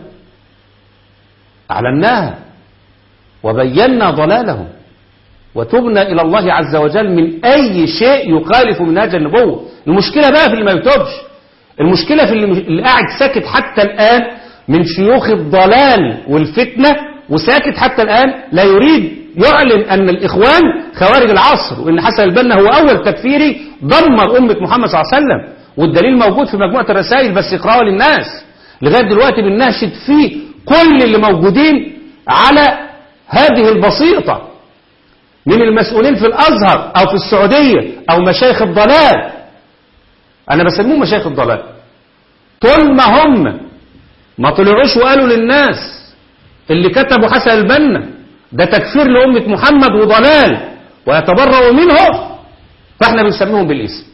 [SPEAKER 2] أعلناها وبينا ضلالهم وتبنا إلى الله عز وجل من أي شيء يخالف منهج النبوة المشكلة بقى في اللي ما يتوبش المشكلة في اللي, اللي قاعد ساكت حتى الآن من شيوخ الضلال والفتنة وساكت حتى الآن لا يريد يعلن أن الإخوان خوارج العصر وأن حسن البنا هو أول تكفيري دمر أمة محمد صلى الله عليه وسلم والدليل موجود في مجموعة الرسائل بس اقرأوا للناس لغاية دلوقتي بنناشد فيه كل اللي موجودين على هذه البسيطة من المسؤولين في الأزهر أو في السعودية أو مشايخ الضلال أنا بسموه مشايخ الضلال طول ما هم ما طلعوش وقالوا للناس اللي كتبوا حسن البنا ده تكفير لأمة محمد وضلال ويتبرأوا منه فاحنا بنسميهم بالاسم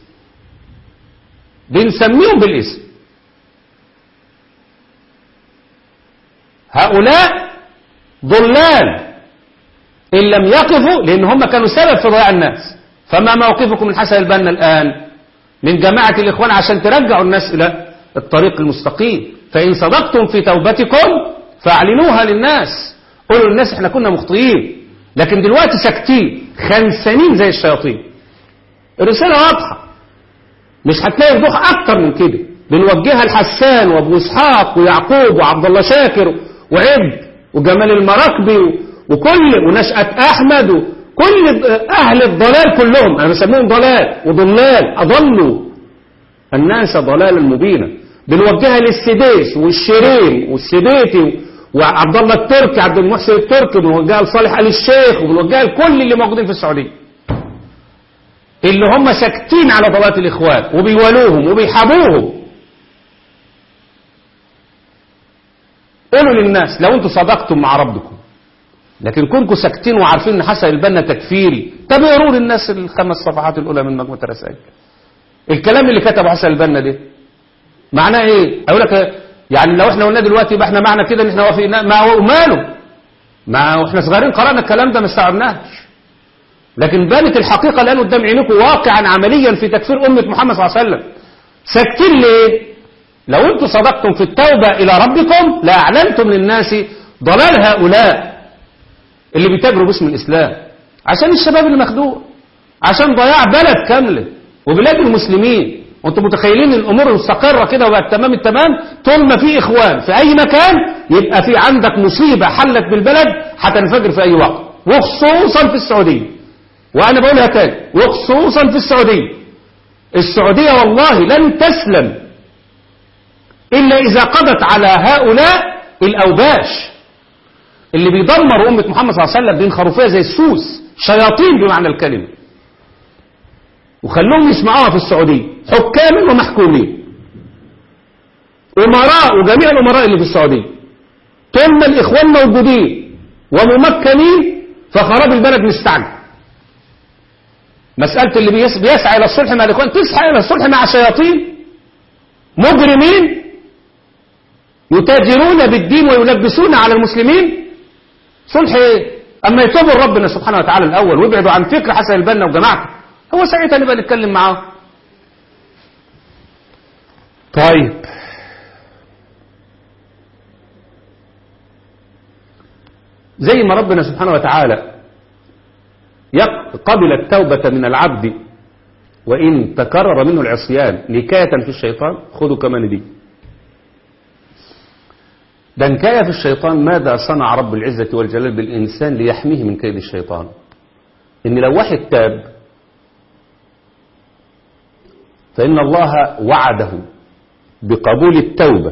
[SPEAKER 2] بنسميهم بالاسم هؤلاء ضلال إن لم يقفوا لأن هم كانوا سبب في ضياع الناس فما موقفكم من حسن البنا الآن من جماعة الإخوان عشان ترجعوا الناس إلى الطريق المستقيم فإن صدقتم في توبتكم فاعلنوها للناس قولوا للناس احنا كنا مخطئين لكن دلوقتي ساكتين خنسانين زي الشياطين الرسالة واضحة مش هتلاقي وضوح أكتر من كده بنوجهها لحسان وابو اسحاق ويعقوب وعبد الله شاكر وعبد وجمال المراكبي وكل ونشأة أحمد وكل أهل الضلال كلهم أنا بسميهم ضلال وضلال أضلوا الناس ضلالا مبينا بنوجهها للسديس والشيرين والسبيتي وعبد الله التركي عبد المحسن التركي بنوجهها لصالح آل الشيخ وبنوجهها لكل اللي موجودين في السعودية اللي هم ساكتين على ضلالة الإخوان وبيولوهم وبيحابوهم قولوا للناس لو انتم صدقتم مع ربكم لكن كنتم ساكتين وعارفين ان حسن البنا تكفيري طب اقروا للناس الخمس صفحات الاولى من مجموعه الرسائل الكلام اللي كتبه حسن البنا ده معناه ايه اقول لك يعني لو احنا قلنا دلوقتي يبقى احنا معنى كده ان احنا وافقنا ما هو ماله ما هو احنا صغيرين قرانا الكلام ده ما استوعبناش لكن بانت الحقيقه الان قدام عينكم واقعا عمليا في تكفير امه محمد صلى الله عليه وسلم ساكتين ليه لو انتم صدقتم في التوبه الى ربكم لاعلنتم للناس ضلال هؤلاء اللي بيتاجروا باسم الاسلام عشان الشباب اللي مخدوع عشان ضياع بلد كامله وبلاد المسلمين وانتم متخيلين الامور مستقره كده وبقت تمام التمام طول ما في اخوان في اي مكان يبقى في عندك مصيبه حلت بالبلد هتنفجر في اي وقت وخصوصا في السعوديه وانا بقولها تاني وخصوصا في السعوديه السعوديه والله لن تسلم الا اذا قضت على هؤلاء الاوباش اللي بيدمروا امه محمد صلى الله عليه وسلم بينخروا زي السوس شياطين بمعنى الكلمه وخلوهم يسمعوها في السعودية حكاما ومحكومين أمراء وجميع الأمراء اللي في السعودية طول ما الإخوان موجودين وممكنين فخراب البلد مستعجل مسألة اللي بيس- بيسعى إلى الصلح مع الإخوان تسعى إلى الصلح مع شياطين مجرمين يتاجرون بالدين ويلبسون على المسلمين صلح ايه اما يتوبوا ربنا سبحانه وتعالى الاول ويبعدوا عن فكر حسن البنا وجماعته هو ساعتها نبقى نتكلم معاه طيب زي ما ربنا سبحانه وتعالى يق- قبل التوبة من العبد وإن تكرر منه العصيان نكاية في الشيطان خذوا كمان دي ده نكاية في الشيطان ماذا صنع رب العزة والجلال بالإنسان ليحميه من كيد الشيطان إن لو واحد تاب فإن الله وعده بقبول التوبة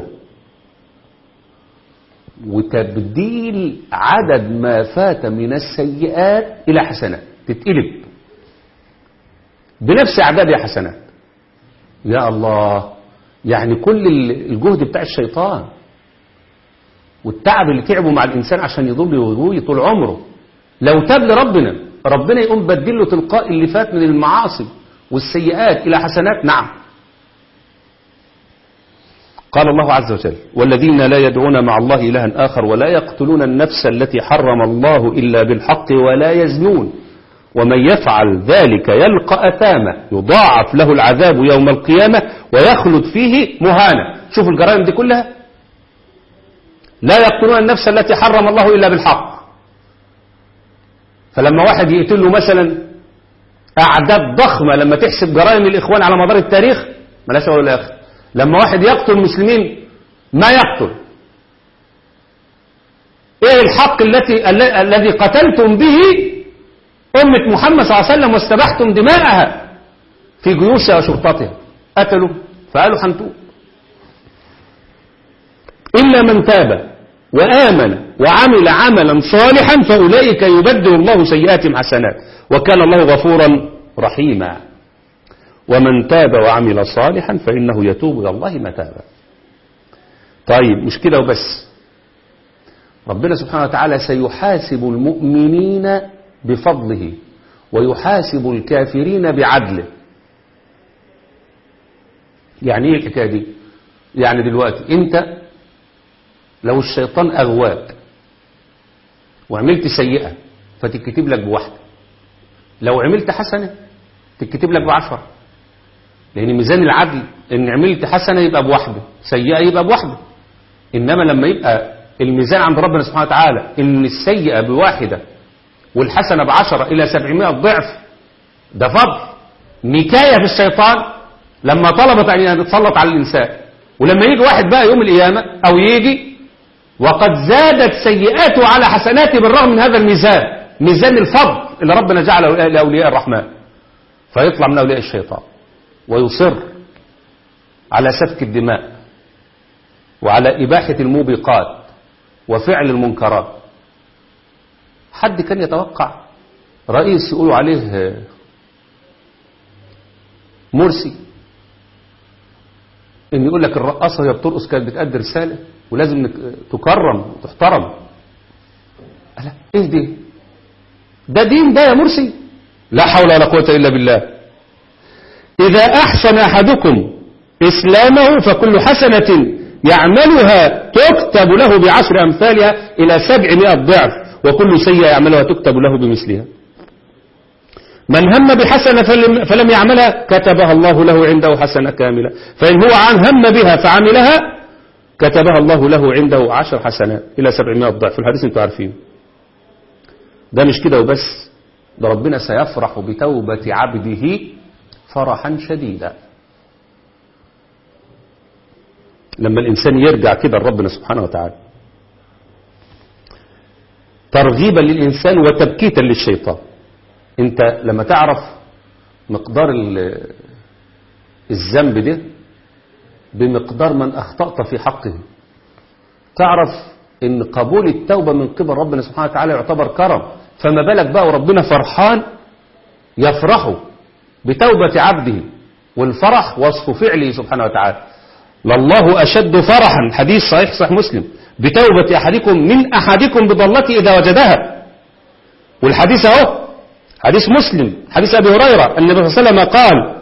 [SPEAKER 2] وتبديل عدد ما فات من السيئات إلى حسنات تتقلب بنفس أعداد يا حسنات يا الله يعني كل الجهد بتاع الشيطان والتعب اللي تعبه مع الإنسان عشان يضل ويغوي طول عمره لو تاب لربنا ربنا يقوم بدله تلقاء اللي فات من المعاصي والسيئات إلى حسنات نعم قال الله عز وجل والذين لا يدعون مع الله إلها آخر ولا يقتلون النفس التي حرم الله إلا بالحق ولا يزنون ومن يفعل ذلك يلقى أثاما يضاعف له العذاب يوم القيامة ويخلد فيه مهانا شوف الجرائم دي كلها لا يقتلون النفس التي حرم الله إلا بالحق فلما واحد يقتل له مثلا أعداد ضخمة لما تحسب جرائم الإخوان على مدار التاريخ ملاش أول ولا آخر لما واحد يقتل المسلمين ما يقتل ايه الحق التي ال- الذي قتلتم به أمة محمد صلى الله عليه وسلم واستبحتم دماءها في جيوشها وشرطتها قتلوا فقالوا حنتوب إلا من تاب وآمن وعمل عملا صالحا فأولئك يبدل الله سيئاتهم حسنات وكان الله غفورا رحيما ومن تاب وعمل صالحا فإنه يتوب إلى الله متابا طيب مش كده وبس ربنا سبحانه وتعالى سيحاسب المؤمنين بفضله ويحاسب الكافرين بعدله يعني ايه الحكايه دي يعني دلوقتي انت لو الشيطان اغواك وعملت سيئه فتتكتب لك بواحده لو عملت حسنه تتكتب لك بعشره لان ميزان العدل ان عملت حسنه يبقى بواحده سيئه يبقى بواحده انما لما يبقى الميزان عند ربنا سبحانه وتعالى ان السيئه بواحده والحسنه بعشره الى سبعمائة ضعف ده فضل نكايه في الشيطان لما طلبت ان يتسلط على الانسان ولما يجي واحد بقى يوم القيامه او يجي وقد زادت سيئاته على حسناته بالرغم من هذا الميزان ميزان الفضل اللي ربنا جعله لاولياء الرحمن فيطلع من اولياء الشيطان ويصر على سفك الدماء وعلى إباحة الموبقات وفعل المنكرات حد كان يتوقع رئيس يقولوا عليه مرسي ان يقول لك الرقاصة وهي بترقص كانت بتأدي رسالة ولازم تكرم وتحترم لا ايه دي ده دين ده يا مرسي لا حول ولا قوة إلا بالله إذا أحسن أحدكم إسلامه فكل حسنة يعملها تكتب له بعشر أمثالها إلى سبعمائة ضعف وكل سيئة يعملها تكتب له بمثلها من هم بحسنة فلم, فلم يعملها كتبها الله له عنده حسنة كاملة فإن هو عن هم بها فعملها كتبها الله له عنده عشر حسنات إلى سبعمائة ضعف الحديث انتوا عارفين ده مش كده وبس ده ربنا سيفرح بتوبة عبده فرحا شديدا لما الإنسان يرجع كده لربنا سبحانه وتعالى ترغيبا للإنسان وتبكيتا للشيطان انت لما تعرف مقدار الذنب ده بمقدار من أخطأت في حقه تعرف ان قبول التوبة من قبل ربنا سبحانه وتعالى يعتبر كرم فما بالك بقى وربنا فرحان يفرح بتوبة عبده والفرح وصف فعله سبحانه وتعالى لله أشد فرحا حديث صحيح صحيح مسلم بتوبة أحدكم من أحدكم بضلته إذا وجدها والحديث اهو حديث مسلم حديث أبي هريرة النبي صلى الله عليه وسلم قال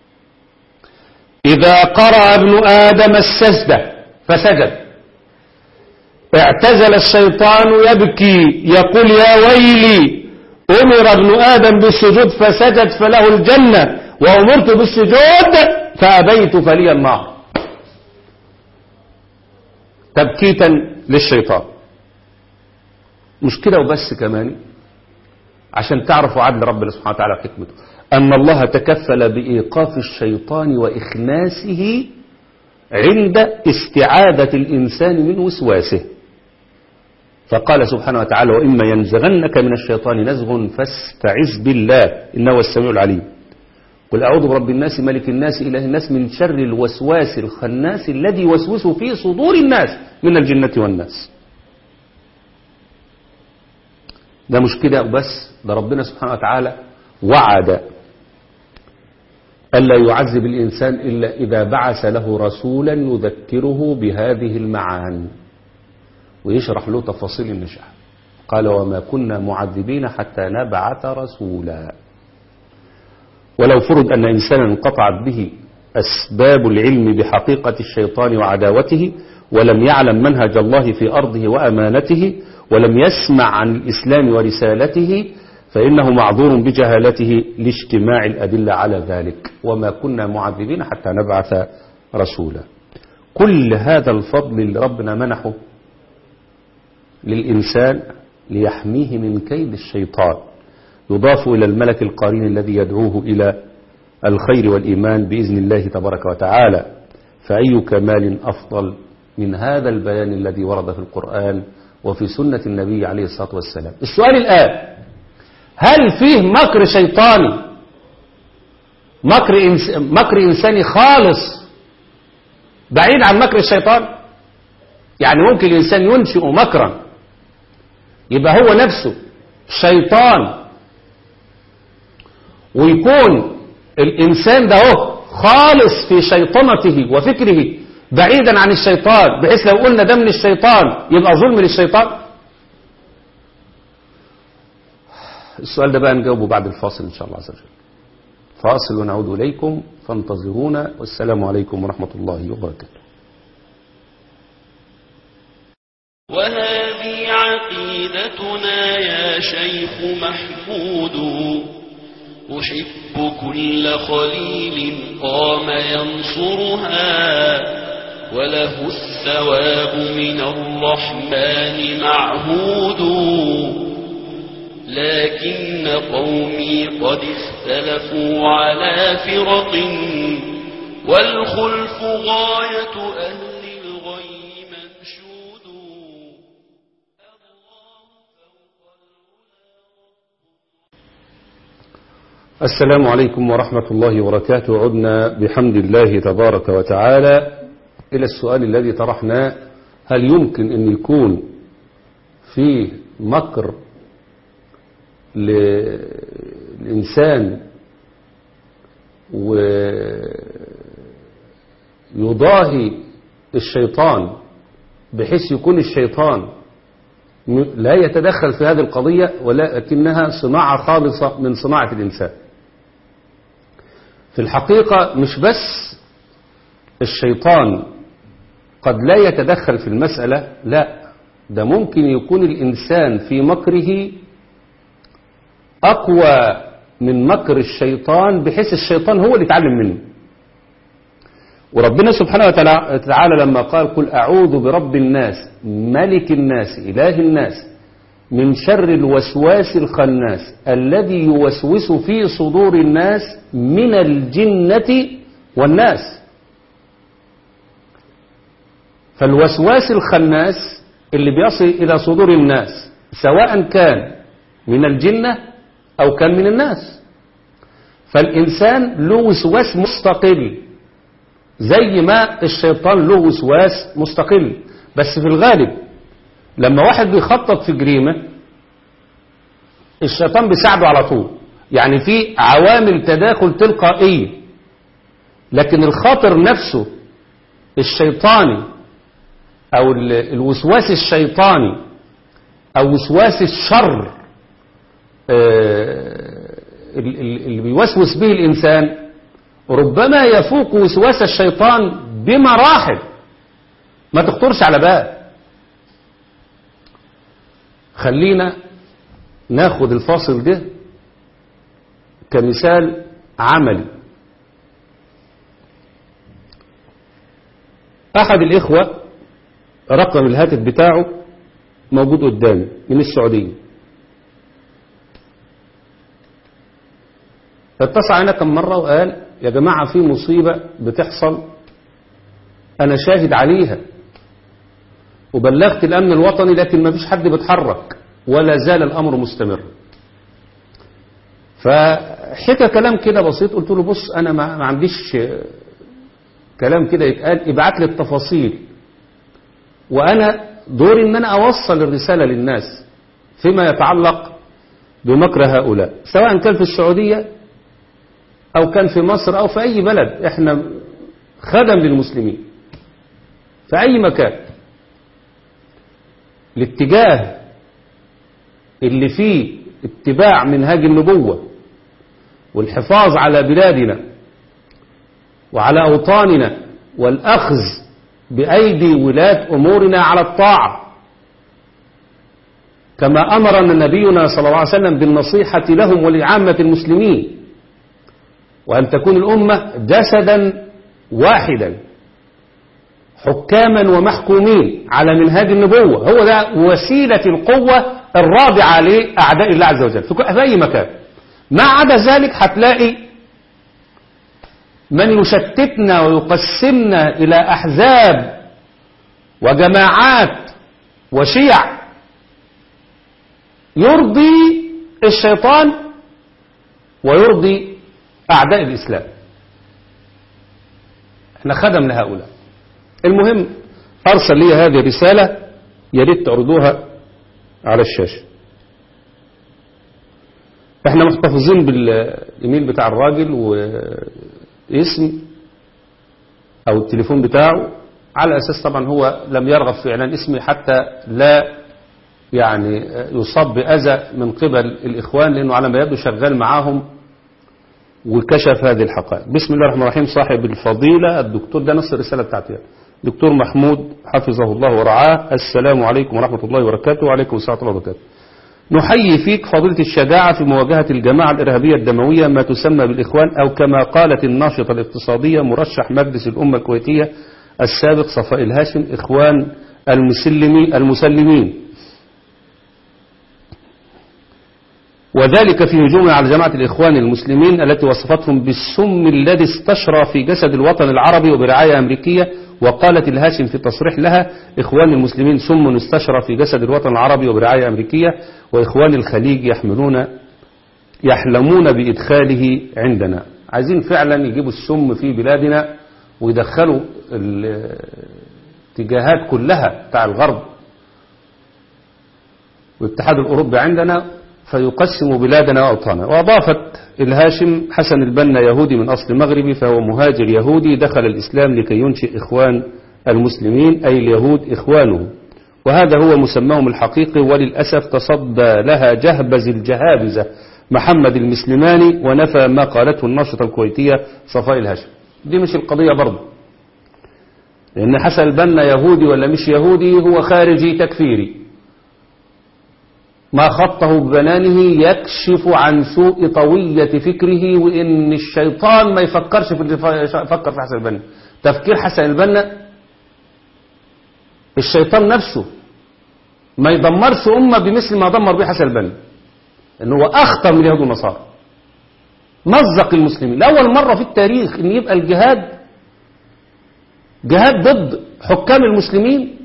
[SPEAKER 2] إذا قرأ ابن آدم السجدة فسجد اعتزل الشيطان يبكي يقول يا ويلي أمر ابن آدم بالسجود فسجد فله الجنة وأمرت بالسجود فأبيت فلي النار تبكيتا للشيطان مش كده وبس كمان عشان تعرفوا عدل ربنا سبحانه وتعالى وحكمته أن الله تكفل بإيقاف الشيطان وإخناسه عند استعادة الإنسان من وسواسه فقال سبحانه وتعالى وإما ينزغنك من الشيطان نزغ فاستعذ بالله إنه السميع العليم قل أعوذ برب الناس ملك الناس إله الناس من شر الوسواس الخناس الذي يوسوس في صدور الناس من الجنة والناس ده مش كده وبس ده ربنا سبحانه وتعالى وعد ألا يعذب الإنسان إلا إذا بعث له رسولا يذكره بهذه المعاني ويشرح له تفاصيل النشأة قال وما كنا معذبين حتى نبعث رسولا ولو فرض أن إنسانا انقطعت به أسباب العلم بحقيقة الشيطان وعداوته ولم يعلم منهج الله في أرضه وأمانته ولم يسمع عن الإسلام ورسالته فإنه معذور بجهالته لاجتماع الأدلة على ذلك وما كنا معذبين حتى نبعث رسولا كل هذا الفضل اللي ربنا منحه للإنسان ليحميه من كيد الشيطان يضاف إلى الملك القرين الذي يدعوه إلى الخير والإيمان بإذن الله تبارك وتعالى فأي كمال أفضل من هذا البيان الذي ورد في القرآن وفي سنة النبي عليه الصلاة والسلام السؤال الآن هل فيه مكر شيطاني مكر, إنس... مكر إنساني خالص بعيد عن مكر الشيطان يعني ممكن الإنسان ينشئ مكرا يبقى هو نفسه شيطان ويكون الإنسان ده هو خالص في شيطنته وفكره بعيدا عن الشيطان بحيث لو قلنا ده من الشيطان يبقى ظلم للشيطان السؤال ده بقى نجاوبه بعد الفاصل إن شاء الله عز وجل فاصل ونعود إليكم فانتظرونا والسلام عليكم ورحمة الله وبركاته
[SPEAKER 1] وهذه عقيدتنا يا شيخ محمود أحب كل خليل قام ينصرها وله الثواب من الرحمن معهود لكن قومي قد اختلفوا على فرق والخلف غاية أهل الغي منشود
[SPEAKER 2] السلام عليكم ورحمة الله وبركاته عدنا بحمد الله تبارك وتعالى إلى السؤال الذي طرحناه هل يمكن أن يكون فيه مكر للإنسان ويضاهي الشيطان بحيث يكون الشيطان لا يتدخل في هذه القضية ولكنها صناعة خالصة من صناعة الإنسان في الحقيقة مش بس الشيطان قد لا يتدخل في المسألة لا ده ممكن يكون الإنسان في مكره أقوى من مكر الشيطان بحيث الشيطان هو اللي يتعلم منه وربنا سبحانه وتعالى لما قال قل أعوذ برب الناس ملك الناس إله الناس من شر الوسواس الخناس الذي يوسوس في صدور الناس من الجنة والناس فالوسواس الخناس اللي بيصل إلى صدور الناس سواء كان من الجنة أو كان من الناس فالإنسان له وسواس مستقل زي ما الشيطان له وسواس مستقل بس في الغالب لما واحد بيخطط في جريمة الشيطان بيساعده على طول يعني في عوامل تداخل تلقائية لكن الخاطر نفسه الشيطاني أو الوسواس الشيطاني أو وسواس الشر اللي بيوسوس به الإنسان ربما يفوق وسواس الشيطان بمراحل ما تخطرش على بال خلينا ناخد الفاصل ده كمثال عملي أحد الإخوة رقم الهاتف بتاعه موجود قدامي من السعودية اتصل علينا كم مرة وقال يا جماعة في مصيبة بتحصل أنا شاهد عليها وبلغت الأمن الوطني لكن ما فيش حد بيتحرك ولا زال الأمر مستمر فحكى كلام كده بسيط قلت له بص أنا ما, ما عنديش كلام كده يتقال ابعت لي التفاصيل وأنا دوري أن أنا أوصل الرسالة للناس فيما يتعلق بمكر هؤلاء سواء كان في السعودية أو كان في مصر أو في أي بلد إحنا خدم للمسلمين في أي مكان الاتجاه اللي فيه اتباع منهاج النبوة والحفاظ على بلادنا وعلى أوطاننا والأخذ بأيدي ولاة أمورنا على الطاعة كما أمرنا نبينا صلى الله عليه وسلم بالنصيحة لهم ولعامة المسلمين وأن تكون الأمة جسدا واحدا حكاما ومحكومين على منهاج النبوة هو ده وسيلة القوة الرابعة لأعداء الله عز وجل في أي مكان ما عدا ذلك هتلاقي من يشتتنا ويقسمنا إلى أحزاب وجماعات وشيع يرضي الشيطان ويرضي أعداء الإسلام احنا خدم لهؤلاء المهم أرسل لي هذه الرسالة يا ريت تعرضوها على الشاشة احنا محتفظين بالايميل بتاع الراجل واسم او التليفون بتاعه على اساس طبعا هو لم يرغب في اعلان اسمي حتى لا يعني يصاب باذى من قبل الاخوان لانه على ما يبدو شغال معاهم وكشف هذه الحقائق بسم الله الرحمن الرحيم صاحب الفضيلة الدكتور ده نص الرسالة بتاعتي دكتور محمود حفظه الله ورعاه السلام عليكم ورحمة الله وبركاته وعليكم السلام ورحمة الله وبركاته نحيي فيك فضيلة الشجاعة في مواجهة الجماعة الإرهابية الدموية ما تسمى بالإخوان أو كما قالت الناشطة الاقتصادية مرشح مجلس الأمة الكويتية السابق صفاء الهاشم إخوان المسلمي المسلمين وذلك في هجوم على جماعة الإخوان المسلمين التي وصفتهم بالسم الذي استشرى في جسد الوطن العربي وبرعاية أمريكية وقالت الهاشم في تصريح لها إخوان المسلمين سم استشرى في جسد الوطن العربي وبرعاية أمريكية وإخوان الخليج يحملون يحلمون بإدخاله عندنا عايزين فعلا يجيبوا السم في بلادنا ويدخلوا الاتجاهات كلها بتاع الغرب والاتحاد الأوروبي عندنا فيقسم بلادنا وأوطانا وأضافت الهاشم حسن البنا يهودي من أصل مغربي فهو مهاجر يهودي دخل الإسلام لكي ينشئ إخوان المسلمين أي اليهود إخوانه وهذا هو مسماهم الحقيقي وللأسف تصدى لها جهبز الجهابزة محمد المسلماني ونفى ما قالته الناشطة الكويتية صفاء الهاشم دي مش القضية برضه لأن حسن البنا يهودي ولا مش يهودي هو خارجي تكفيري ما خطه ببنانه يكشف عن سوء طوية فكره وإن الشيطان ما يفكرش في اللي فكر في حسن البنا تفكير حسن البنا الشيطان نفسه ما يدمرش أمة بمثل ما دمر به حسن البنا إن هو أخطر من اليهود والنصارى مزق المسلمين لأول مرة في التاريخ إن يبقى الجهاد جهاد ضد حكام المسلمين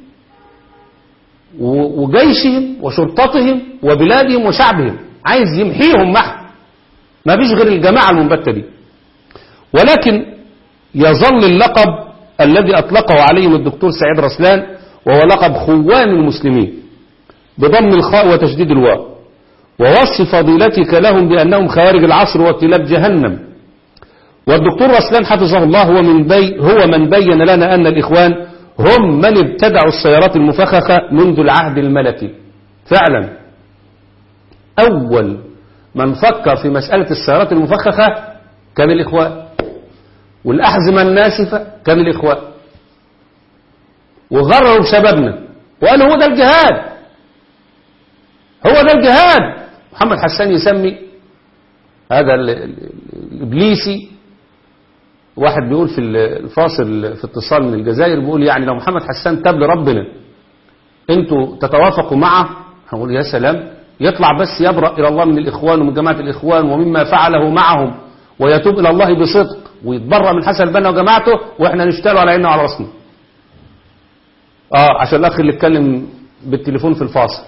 [SPEAKER 2] وجيشهم وشرطتهم وبلادهم وشعبهم عايز يمحيهم محو ما فيش غير الجماعة المنبتة دي ولكن يظل اللقب الذي أطلقه عليهم الدكتور سعيد رسلان وهو لقب خوان المسلمين بضم الخاء وتشديد الواو ووصف فضيلتك لهم بأنهم خوارج العصر وكلاب جهنم والدكتور رسلان حفظه الله هو من, بي هو من بين لنا أن الإخوان هم من ابتدعوا السيارات المفخخة منذ العهد الملكي فعلا أول من فكر في مسألة السيارات المفخخة كان الإخوان والأحزمة الناسفة كان الإخوان وغرروا شبابنا وقالوا هو ده الجهاد هو ده الجهاد محمد حسان يسمي هذا الإبليسي واحد بيقول في الفاصل في اتصال من الجزائر بيقول يعني لو محمد حسان تاب لربنا انتوا تتوافقوا معه هنقول يا سلام يطلع بس يبرأ إلى الله من الإخوان ومن جماعة الإخوان ومما فعله معهم ويتوب إلى الله بصدق ويتبرأ من حسن البنا وجماعته وإحنا نشتغل على عيننا وعلى راسنا آه عشان الأخ اللي اتكلم بالتليفون في الفاصل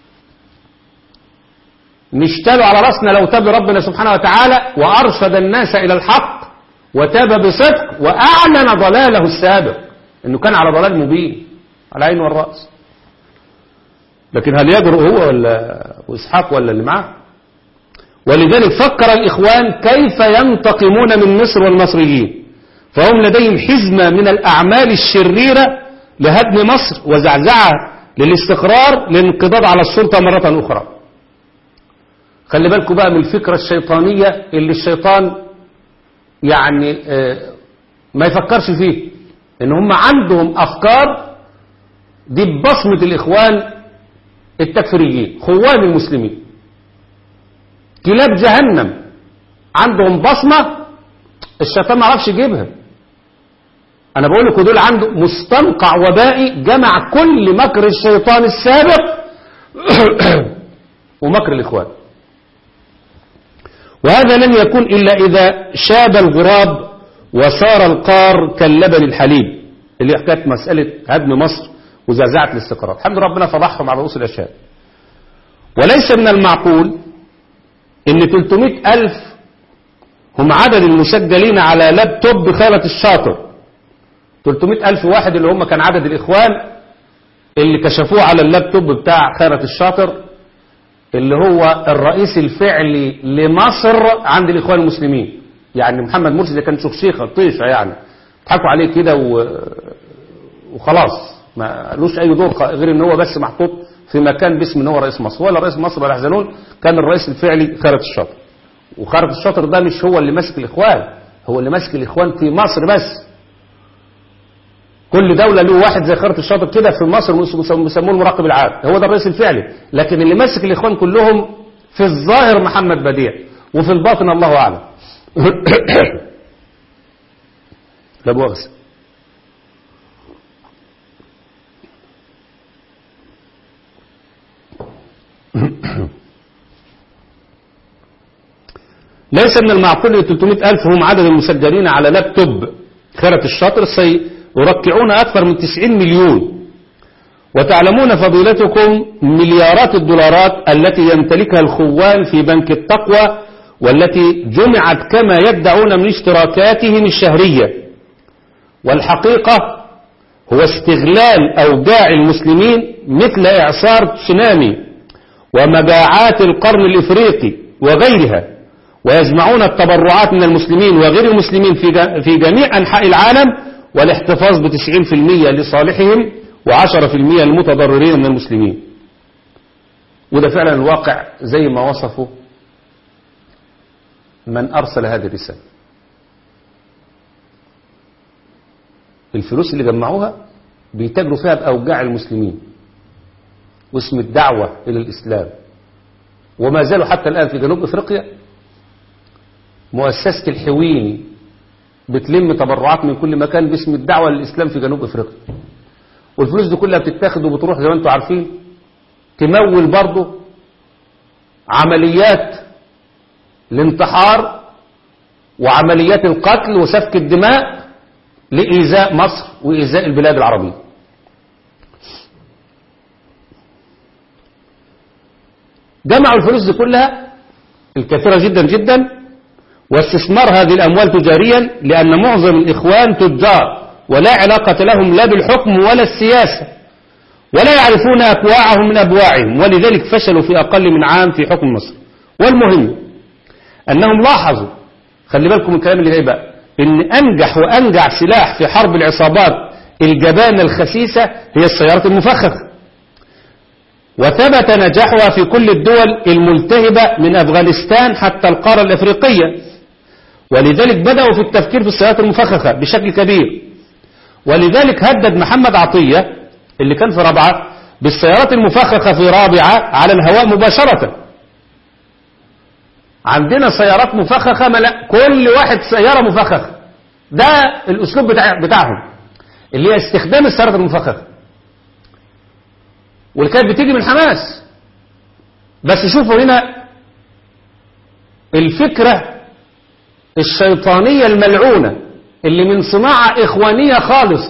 [SPEAKER 2] نشتغل على راسنا لو تاب ربنا سبحانه وتعالى وأرشد الناس إلى الحق وتاب بصدق وأعلن ضلاله السابق انه كان على ضلال مبين على عين والرأس لكن هل يجرؤ هو ولا وإسحاق ولا اللي معاه ولذلك فكر الإخوان كيف ينتقمون من مصر والمصريين فهم لديهم حزمة من الأعمال الشريرة لهدم مصر وزعزعة للاستقرار للانقضاض على السلطة مرة أخرى خلي بالكم بقى من الفكرة الشيطانية اللي الشيطان يعني ما يفكرش فيه ان هم عندهم افكار دي ببصمة الاخوان التكفيريين خوان المسلمين كلاب جهنم عندهم بصمة الشيطان ما عرفش يجيبها انا بقول لكم دول عنده مستنقع وبائي جمع كل مكر الشيطان السابق ومكر الاخوان وهذا لن يكون إلا إذا شاب الغراب وصار القار كاللبن الحليب اللي حكاية مسألة هدم مصر وزعزعة الاستقرار الحمد لله ربنا فضحهم على رؤوس الأشياء وليس من المعقول ان 300 ألف هم عدد المسجلين على لابتوب خالة الشاطر 300 ألف واحد اللي هم كان عدد الإخوان اللي كشفوه على اللابتوب بتاع خالة الشاطر اللي هو الرئيس الفعلي لمصر عند الإخوان المسلمين يعني محمد مرسي ده كان شخشيخة طيشة يعني ضحكوا عليه كده و... وخلاص ما لوش أي دور غير ان هو بس محطوط في مكان باسم ان هو رئيس مصر ولا رئيس مصر ولا يحزنون كان الرئيس الفعلي خالد الشاطر وخالد الشاطر ده مش هو اللي ماسك الإخوان هو اللي ماسك الإخوان في مصر بس كل دولة له واحد زي خالد الشاطر كده في مصر بيسموه المراقب العام هو ده الرئيس الفعلي لكن اللي ماسك الإخوان كلهم في الظاهر محمد بديع وفي الباطن الله أعلم لا بوغس ليس من المعقول ان 300 ألف هم عدد المسجلين على لابتوب خيرة الشاطر سيركعون أكثر من 90 مليون وتعلمون فضيلتكم مليارات الدولارات التي يمتلكها الخوان في بنك التقوى والتي جمعت كما يدعون من اشتراكاتهم الشهرية والحقيقة هو استغلال أوجاع المسلمين مثل إعصار تسونامي ومجاعات القرن الإفريقي وغيرها ويجمعون التبرعات من المسلمين وغير المسلمين في في جميع أنحاء العالم والاحتفاظ بتسعين في المية لصالحهم وعشرة في المية للمتضررين من المسلمين وده فعلا الواقع زي ما وصفه من أرسل هذه الرسالة الفلوس اللي جمعوها بيتاجروا فيها بأوجاع المسلمين واسم الدعوة إلى الإسلام وما زالوا حتى الآن في جنوب إفريقيا مؤسسة الحويني بتلم تبرعات من كل مكان باسم الدعوة للإسلام في جنوب إفريقيا والفلوس دي كلها بتتاخد وبتروح زي ما انتم عارفين تمول برضه عمليات الانتحار وعمليات القتل وسفك الدماء لإيذاء مصر وإيذاء البلاد العربية جمعوا الفلوس دي كلها الكثيرة جدا جدا واستثمار هذه الأموال تجاريا لأن معظم الإخوان تجار ولا علاقة لهم لا بالحكم ولا السياسة ولا يعرفون أكواعهم من أبواعهم ولذلك فشلوا في أقل من عام في حكم مصر والمهم أنهم لاحظوا خلي بالكم من الكلام اللي جاي بقى إن أنجح وأنجع سلاح في حرب العصابات الجبانة الخسيسة هي السيارات المفخخة وثبت نجاحها في كل الدول الملتهبة من أفغانستان حتى القارة الأفريقية ولذلك بدأوا في التفكير في السيارات المفخخة بشكل كبير ولذلك هدد محمد عطية اللي كان في رابعة بالسيارات المفخخة في رابعة على الهواء مباشرة عندنا سيارات مفخخة ملا كل واحد سيارة مفخخة ده الأسلوب بتاع بتاعهم اللي هي استخدام السيارات المفخخة واللي كانت بتيجي من حماس بس شوفوا هنا الفكرة الشيطانية الملعونة اللي من صناعة إخوانية خالص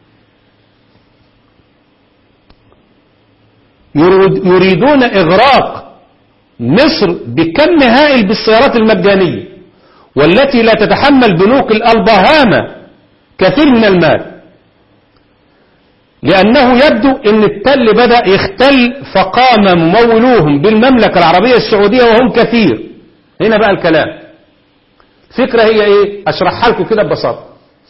[SPEAKER 2] يريدون إغراق مصر بكم هائل بالسيارات المجانية والتي لا تتحمل بنوك البهامة كثير من المال لأنه يبدو أن التل بدأ يختل فقام ممولوهم بالمملكة العربية السعودية وهم كثير هنا بقى الكلام فكرة هي ايه اشرحها لكم كده ببساطة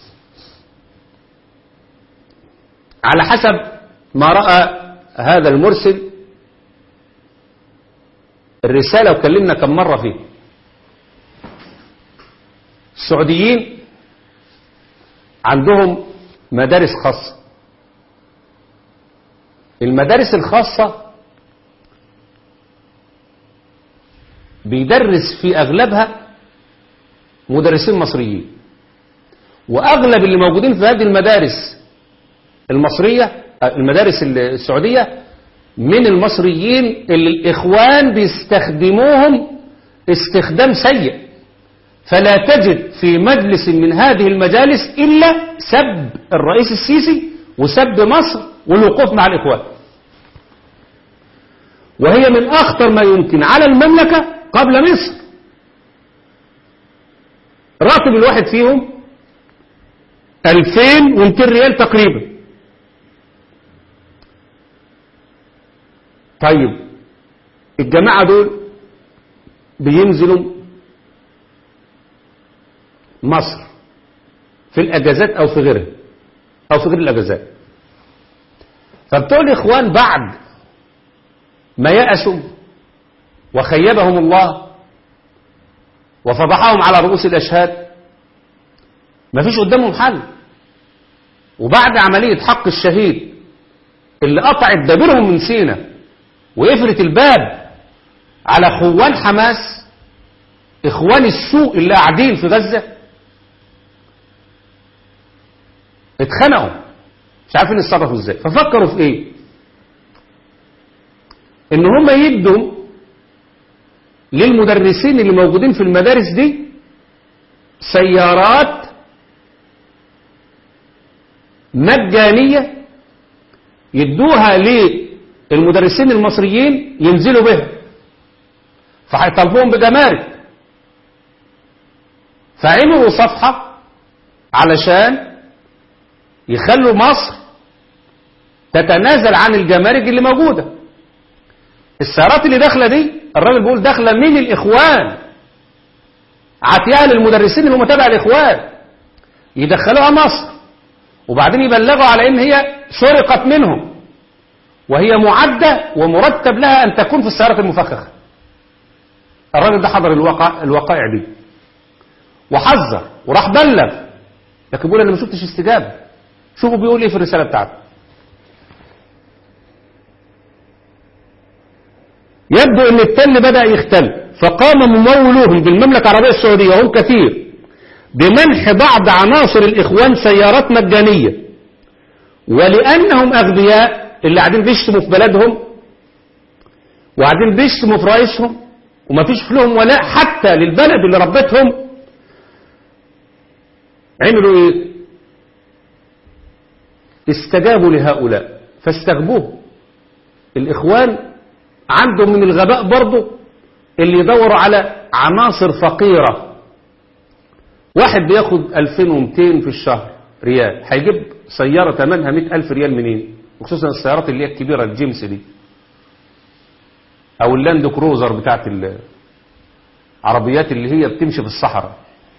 [SPEAKER 2] على حسب ما رأى هذا المرسل الرسالة وكلمنا كم مرة فيه السعوديين عندهم مدارس خاصة المدارس الخاصة بيدرس في أغلبها مدرسين مصريين وأغلب اللي موجودين في هذه المدارس المصرية المدارس السعودية من المصريين اللي الإخوان بيستخدموهم استخدام سيء فلا تجد في مجلس من هذه المجالس إلا سب الرئيس السيسي وسب مصر والوقوف مع الإخوان وهي من أخطر ما يمكن على المملكة قبل مصر راتب الواحد فيهم 2200 ريال تقريبا طيب الجماعة دول بينزلوا مصر في الأجازات أو في غيرها أو في غير الأجازات فبتوع الإخوان بعد ما يأسوا وخيبهم الله وفضحهم على رؤوس الأشهاد ما فيش قدامهم حل وبعد عملية حق الشهيد اللي قطعت دابرهم من سينا وقفلت الباب على خوان حماس اخوان السوء اللي قاعدين في غزة اتخنقوا مش عارفين يتصرفوا ازاي ففكروا في ايه ان هم يدوا للمدرسين اللي موجودين في المدارس دي سيارات مجانية يدوها للمدرسين المصريين ينزلوا بها فهيطالبوهم بجمارك فعملوا صفحة علشان يخلوا مصر تتنازل عن الجمارك اللي موجودة السيارات اللي داخلة دي الراجل بيقول داخلة من الإخوان عطيها للمدرسين اللي هم تابع الإخوان يدخلوها مصر وبعدين يبلغوا على ان هي سرقت منهم وهي معدة ومرتب لها ان تكون في السيارات المفخخة الراجل ده حضر الواقع الوقائع دي وحذر وراح بلغ لكن بيقول انا ما شفتش استجابة شوفوا بيقول ايه في الرسالة بتاعته يبدو ان التل بدأ يختل فقام ممولوهم بالمملكة العربية السعودية وهم كثير بمنح بعض عناصر الإخوان سيارات مجانية ولأنهم أغبياء اللي قاعدين بيشتموا في بلدهم وقاعدين بيشتموا في رئيسهم وما فيش لهم ولاء حتى للبلد اللي ربتهم عملوا ايه استجابوا لهؤلاء فاستغبوه الإخوان عندهم من الغباء برضه اللي يدوروا على عناصر فقيرة واحد بياخد 2200 في الشهر ريال هيجيب سيارة ثمنها 100000 ريال منين وخصوصا السيارات اللي هي الكبيرة الجيمس دي او اللاند كروزر بتاعت العربيات اللي هي بتمشي في الصحراء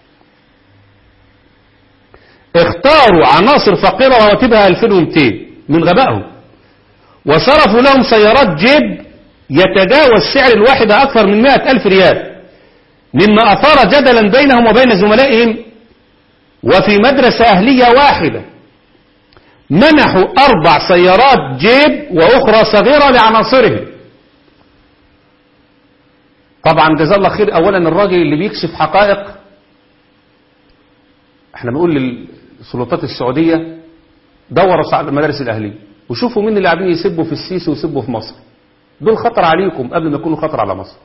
[SPEAKER 2] اختاروا عناصر فقيرة رواتبها 2200 من غبائهم وصرفوا لهم سيارات جيب يتجاوز سعر الواحدة أكثر من 100 ألف ريال مما أثار جدلا بينهم وبين زملائهم وفي مدرسة أهلية واحدة منحوا أربع سيارات جيب وأخرى صغيرة لعناصرهم طبعا جزاه الله خير أولا الراجل اللي بيكشف حقائق احنا بنقول للسلطات السعودية دوروا على المدارس الأهلية وشوفوا مين اللي قاعدين يسبوا في السيسي ويسبوا في مصر دول خطر عليكم قبل ما يكونوا خطر على مصر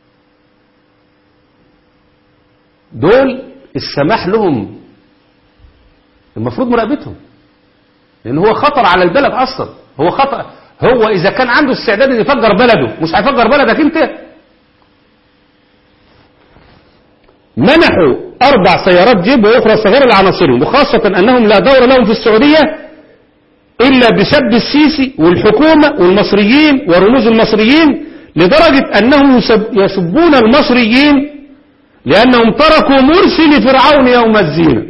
[SPEAKER 2] دول السماح لهم المفروض مراقبتهم لان هو خطر على البلد اصلا هو خطر هو اذا كان عنده استعداد ان يفجر بلده مش هيفجر بلدك انت منحوا اربع سيارات جيب واخرى صغيره لعناصرهم وخاصه انهم لا دور لهم في السعوديه الا بسب السيسي والحكومه والمصريين ورموز المصريين لدرجه انهم يسب يسبون المصريين لأنهم تركوا مرسي لفرعون يوم الزينة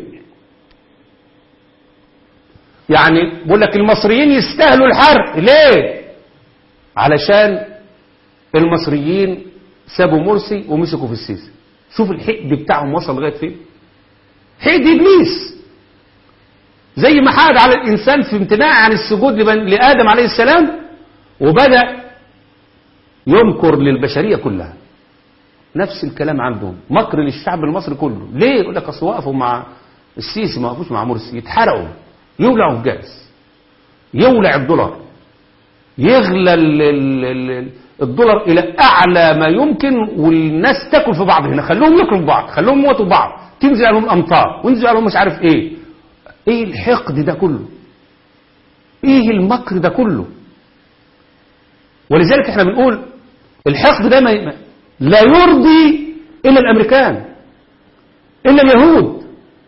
[SPEAKER 2] يعني بقول لك المصريين يستاهلوا الحرق ليه علشان المصريين سابوا مرسي ومسكوا في السيسي شوف الحقد بتاعهم وصل لغايه فين حقد ابليس زي ما حاد على الانسان في امتناع عن السجود لادم عليه السلام وبدا يمكر للبشريه كلها نفس الكلام عندهم مكر للشعب المصري كله ليه يقول لك اصل وقفوا مع السيسي ما وقفوش مع مرسي يتحرقوا يولعوا الجاز يولع الدولار يغلى ال ال ال الدولار الى اعلى ما يمكن والناس تاكل في بعض هنا خلوهم ياكلوا في بعض خلوهم يموتوا بعض تنزل عليهم امطار وينزل عليهم مش عارف ايه ايه الحقد ده كله ايه المكر ده كله ولذلك احنا بنقول الحقد ده ما لا يرضي إلا الأمريكان إلا اليهود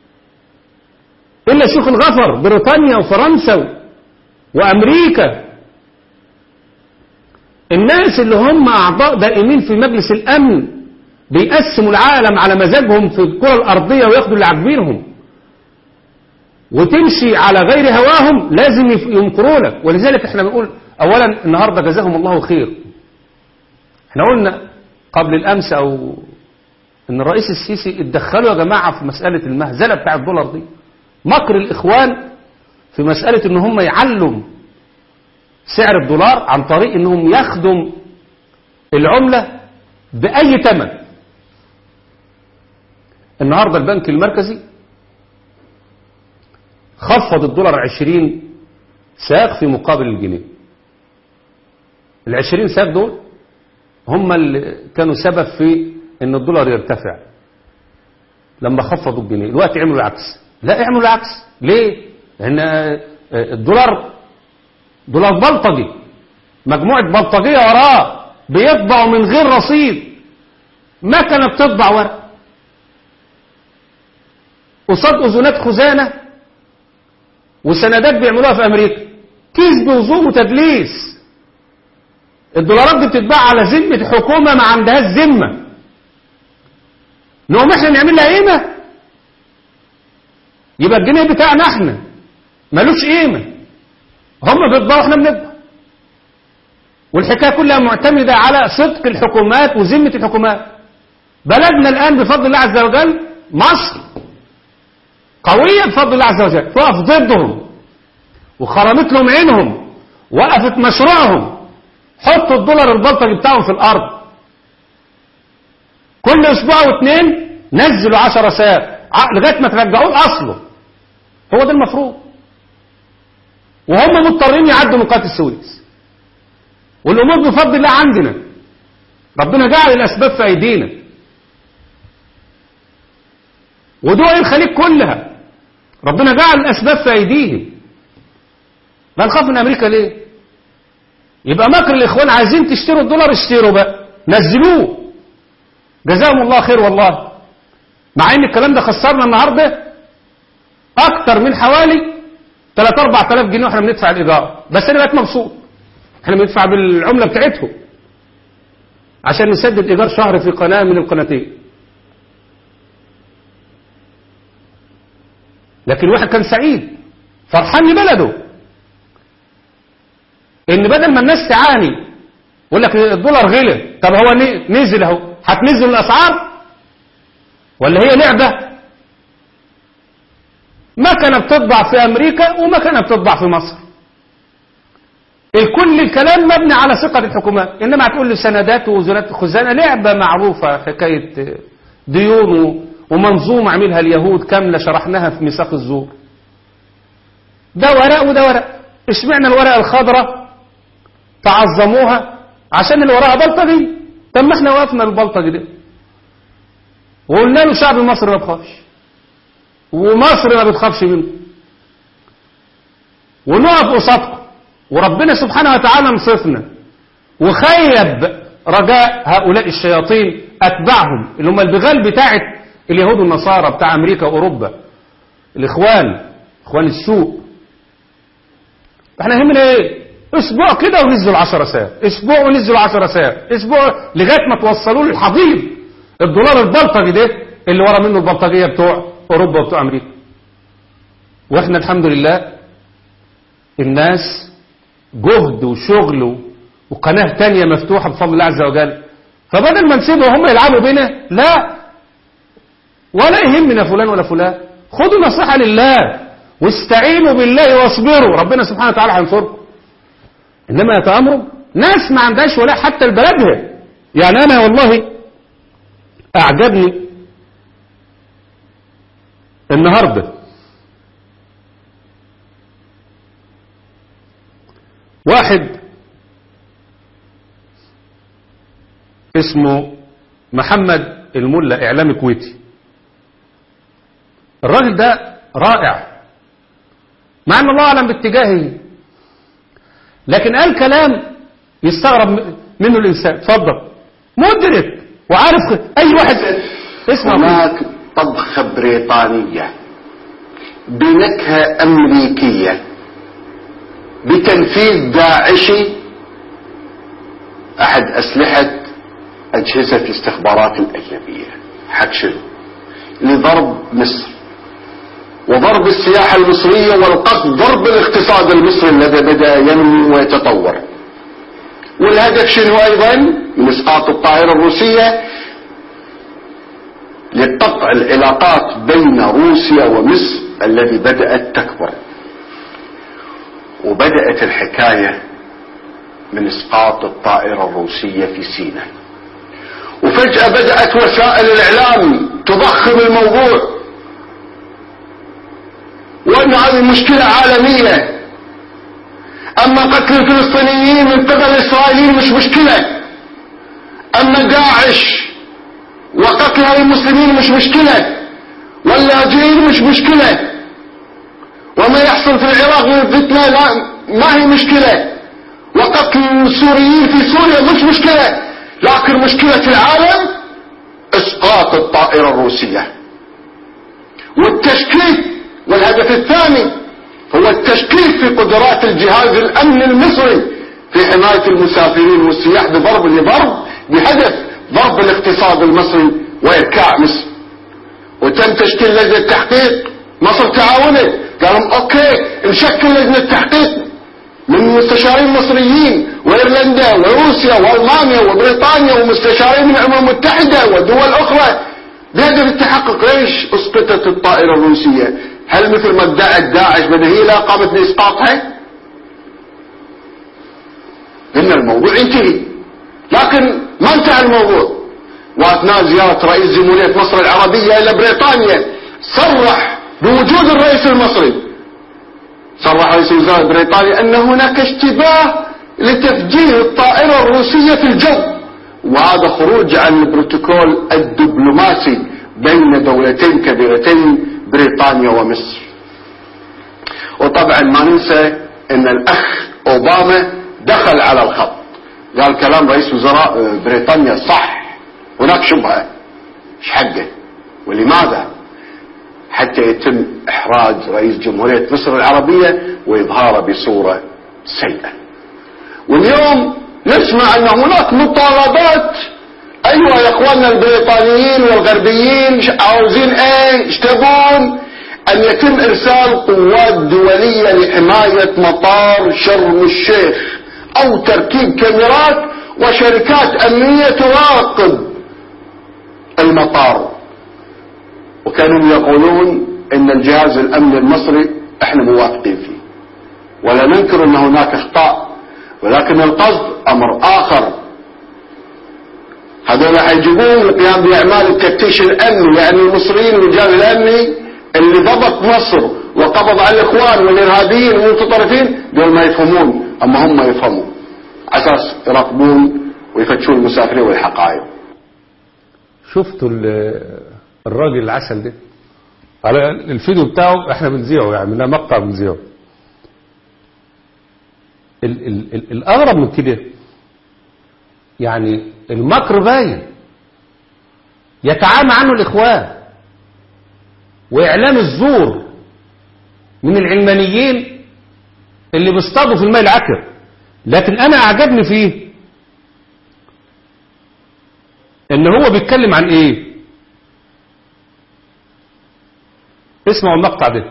[SPEAKER 2] إلا شيوخ الغفر بريطانيا وفرنسا وأمريكا الناس اللي هم أعضاء دائمين في مجلس الأمن بيقسموا العالم على مزاجهم في الكرة الأرضية وياخدوا اللي عاجبينهم وتمشي على غير هواهم لازم ينكروا لك ولذلك احنا بنقول أولا النهاردة جزاهم الله خير احنا قلنا قبل الأمس أو أن الرئيس السيسي اتدخلوا يا جماعة في مسألة المهزلة بتاع الدولار دي مكر الإخوان في مسألة أن هم يعلوا سعر الدولار عن طريق أنهم يخدم العملة بأي ثمن النهاردة البنك المركزي خفض الدولار عشرين ساق في مقابل الجنيه العشرين ساق دول هم اللي كانوا سبب في ان الدولار يرتفع لما خفضوا الجنيه الوقت عملوا العكس لا اعملوا العكس ليه لان الدولار دولار بلطجي مجموعة بلطجية وراه بيطبعوا من غير رصيد مكنة بتطبع ورق قصاد أذونات خزانة وسندات بيعملوها في أمريكا كذب وزور وتدليس الدولارات دي بتتباع على ذمة حكومة ما عندهاش ذمة نقوم احنا نعمل لها قيمة يبقى الجنيه بتاعنا احنا ملوش قيمة هم بيطبعوا احنا بنطبع والحكاية كلها معتمدة على صدق الحكومات وذمة الحكومات بلدنا الآن بفضل الله عز وجل مصر قوية بفضل الله عز وجل تقف ضدهم وخرمت لهم عينهم وقفت مشروعهم حطوا الدولار البلطجي بتاعهم في الأرض كل أسبوع واثنين نزلوا عشرة ساعة لغاية ما ترجعوه لأصله هو ده المفروض وهم مضطرين يعدوا من قناة السويس والأمور بفضل الله عندنا ربنا جعل الأسباب في أيدينا ودول الخليج كلها ربنا جعل الأسباب في أيديهم لا نخاف من أمريكا ليه يبقى مكر الإخوان عايزين تشتروا الدولار اشتروا بقى نزلوه جزاهم الله خير والله مع ان الكلام ده خسرنا النهاردة اكتر من حوالي 3 4000 جنيه واحنا بندفع الايجار بس انا بقيت مبسوط احنا بندفع بالعملة بتاعتهم عشان نسدد ايجار شهر في قناة من القناتين لكن واحد كان سعيد فرحان لبلده ان بدل ما الناس تعاني يقول لك الدولار غلى طب هو نزل اهو هتنزل الاسعار ولا هي لعبة مكنة بتطبع في امريكا ومكنة بتطبع في مصر الكل الكلام مبني على ثقة الحكومات انما هتقول لي سندات ووزارات خزانة لعبة معروفة حكاية ديون ومنظومة عملها اليهود كاملة شرحناها في ميثاق الزور ده ورق وده ورق اشمعنى الورقة الخضراء تعظموها عشان اللي وراها بلطجي طب ما احنا وقفنا البلطجي ده وقلنا له شعب مصر ما بخافش ومصر ما بتخافش منه ونقف قصادكم وربنا سبحانه وتعالى نصفنا وخيب رجاء هؤلاء الشياطين أتباعهم اللي هم البغال بتاعت اليهود والنصارى بتاع أمريكا وأوروبا الإخوان إخوان السوء احنا همنا ايه اسبوع كده ونزلوا 10 ساعة اسبوع ونزلوا 10 ساعة اسبوع لغاية ما توصلوا للحضيض الدولار البلطجي ده اللي ورا منه البلطجية بتوع اوروبا وبتوع امريكا واحنا الحمد لله الناس جهد وشغل وقناة تانية مفتوحة بفضل الله عز وجل فبدل ما نسيبهم هم يلعبوا بينا لا ولا يهمنا فلان ولا فلان خدوا نصيحة لله واستعينوا بالله واصبروا ربنا سبحانه وتعالى هينصركم إنما يتأمروا ناس ما عندهاش ولاء حتى لبلدها يعني أنا والله أعجبني النهاردة واحد اسمه محمد الملا إعلامي كويتي الراجل ده رائع مع أن الله أعلم باتجاهه لكن قال كلام يستغرب منه الإنسان اتفضل مدرك وعارف أي واحد اسمع
[SPEAKER 3] هناك طبخة بريطانية بنكهة أمريكية بتنفيذ داعشي أحد أسلحة أجهزة استخبارات الأجنبية حق شنو لضرب مصر وضرب السياحة المصرية والقصد ضرب الاقتصاد المصري الذي بدأ ينمو ويتطور والهدف شنو أيضا من إسقاط الطائرة الروسية لقطع العلاقات بين روسيا ومصر الذي بدأت تكبر وبدأت الحكاية من إسقاط الطائرة الروسية في سيناء وفجأة بدأت وسائل الإعلام تضخم الموضوع وأن هذه مشكلة عالمية أما قتل الفلسطينيين من قبل الإسرائيليين مش مشكلة أما داعش وقتل المسلمين مش مشكلة واللاجئين مش مشكلة وما يحصل في العراق من الفتنة لا ما هي مشكلة وقتل السوريين في سوريا مش مشكلة لكن مشكلة العالم اسقاط الطائرة الروسية والتشكيك والهدف الثاني هو التشكيك في قدرات الجهاز الأمني المصري في حماية المسافرين والسياح بضرب لضرب بهدف ضرب الاقتصاد المصري وإركاع مصر وتم تشكيل لجنة تحقيق مصر تعاونت قالوا اوكي نشكل لجنة تحقيق من مستشارين مصريين وايرلندا وروسيا والمانيا وبريطانيا ومستشارين من الامم المتحدة ودول اخرى بهدف التحقق ايش اسقطت الطائرة الروسية هل مثل ما ادعت داعش بدها هي لا قامت باسقاطها ان الموضوع ينتهي لكن ما انتهى الموضوع واثناء زيارة رئيس جمهورية مصر العربية الى بريطانيا صرح بوجود الرئيس المصري صرح رئيس وزراء بريطانيا ان هناك اشتباه لتفجير الطائرة الروسية في الجو وهذا خروج عن البروتوكول الدبلوماسي بين دولتين كبيرتين بريطانيا ومصر وطبعا ما ننسى ان الاخ اوباما دخل على الخط قال كلام رئيس وزراء بريطانيا صح هناك شبهة ايش حقه ولماذا حتى يتم احراج رئيس جمهورية مصر العربية وإظهاره بصورة سيئة واليوم نسمع ان هناك مطالبات ايوه يا اخواننا البريطانيين والغربيين عاوزين ايه ايش تبون ان يتم ارسال قوات دولية لحماية مطار شرم الشيخ او تركيب كاميرات وشركات امنية تراقب المطار وكانوا يقولون ان الجهاز الامني المصري احنا موافقين فيه ولا ننكر ان هناك اخطاء ولكن القصد امر اخر هذول حيجيبون القيام باعمال التفتيش الامني يعني المصريين والرجال الامني اللي ضبط مصر وقبض على الاخوان والارهابيين والمتطرفين دول ما يفهمون اما هم يفهمون اساس يراقبون ويفتشون المسافرين والحقائب
[SPEAKER 2] شفتوا الراجل العسل ده على الفيديو بتاعه احنا بنذيعه يعني ده مقطع بنذيعه ال ال ال الاغرب من كده يعني المكر باين يتعامى عنه الاخوان واعلام الزور من العلمانيين اللي بيصطادوا في الماء العكر لكن انا اعجبني فيه ان هو بيتكلم عن ايه اسمعوا المقطع ده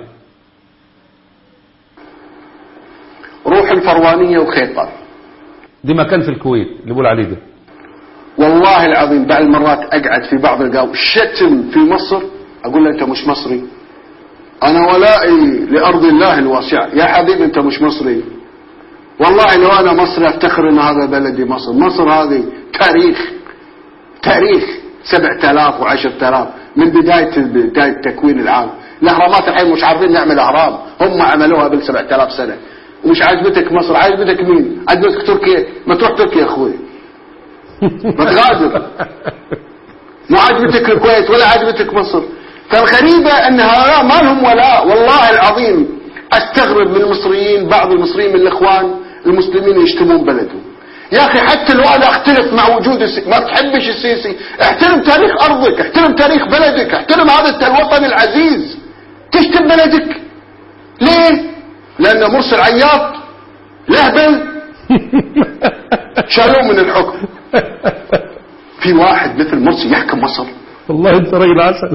[SPEAKER 3] روح الفروانية وخيطر
[SPEAKER 2] دي مكان في الكويت اللي بيقول عليه ده
[SPEAKER 3] والله العظيم بعض المرات اقعد في بعض القهوة الشتم في مصر اقول له انت مش مصري انا ولائي لارض الله الواسعة يا حبيبي انت مش مصري والله لو انا مصري افتخر ان هذا بلدي مصر مصر هذه تاريخ تاريخ سبعة آلاف وعشرة آلاف من بداية بداية تكوين العالم الأهرامات الحين مش عارفين نعمل أهرام هم عملوها بال 7000 سنة ومش عاجبتك مصر عاجبتك مين عاجبتك تركيا ما تروح تركيا يا أخوي ما تغادر مو عاجبتك الكويت ولا عاجبتك مصر فالغريبة أن هؤلاء ما لهم ولاء والله العظيم استغرب من المصريين بعض المصريين من الإخوان المسلمين يشتمون بلدهم يا أخي حتى لو أنا أختلف مع وجود السيسي ما تحبش السيسي احترم تاريخ أرضك احترم تاريخ بلدك احترم هذا الوطن العزيز تشتم بلدك ليه لأن مرسل عياط لهبل شالوه من الحكم في واحد مثل مرسي يحكم مصر
[SPEAKER 2] والله انت راجل عسل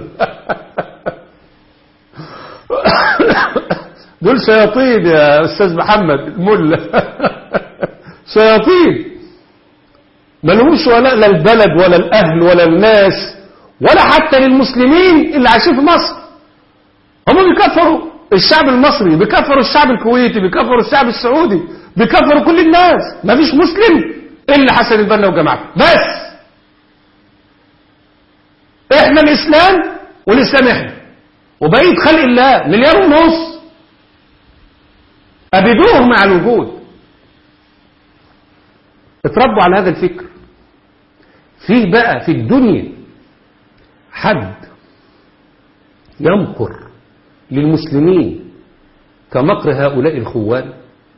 [SPEAKER 2] دول شياطين يا استاذ محمد الملا شياطين ملهمش ولا لا البلد ولا الاهل ولا الناس ولا حتى للمسلمين اللي عايشين في مصر هم بيكفروا الشعب المصري بيكفروا الشعب الكويتي بيكفروا الشعب السعودي بيكفروا كل الناس ما فيش مسلم الا حسن البنا وجماعته بس احنا الاسلام والاسلام احنا وبقيه خلق الله مليار ونص ابدوهم مع الوجود اتربوا على هذا الفكر فيه بقى في الدنيا حد يمكر للمسلمين كمكر هؤلاء الخوان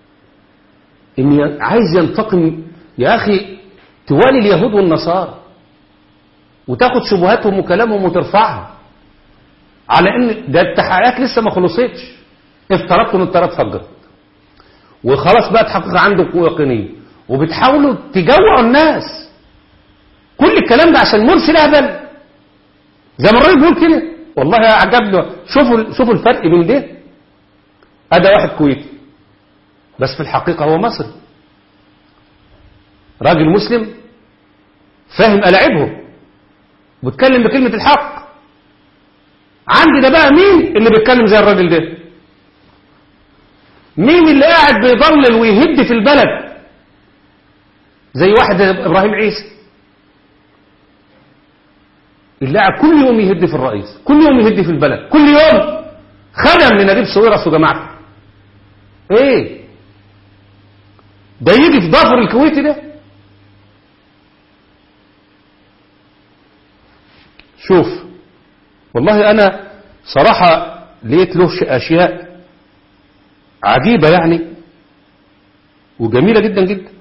[SPEAKER 2] ان عايز ينتقم يا اخي توالي اليهود والنصارى وتاخد شبهاتهم وكلامهم وترفعها على ان ده التحقيقات لسه ما خلصتش افترضت ان الطيارات فجرت وخلاص بقى تحقق عندك يقينيه وبتحاولوا تجوعوا الناس كل الكلام ده عشان مرسي اهبل زي ما الراجل بيقول كده والله عجبني شوفوا شوفوا الفرق بين ده هذا واحد كويتي بس في الحقيقه هو مصري راجل مسلم فاهم ألاعبهم وبيتكلم بكلمة الحق عندي ده بقى مين اللي بيتكلم زي الراجل ده مين اللي قاعد بيضلل ويهد في البلد زي واحد زي ابراهيم عيسى اللي قاعد كل يوم يهد في الرئيس كل يوم يهد في البلد كل يوم خدم لنجيب سويرس وجماعته ايه ده يجي في ضفر الكويتي ده شوف والله انا صراحة لقيت له اشياء عجيبة يعني وجميلة جدا جدا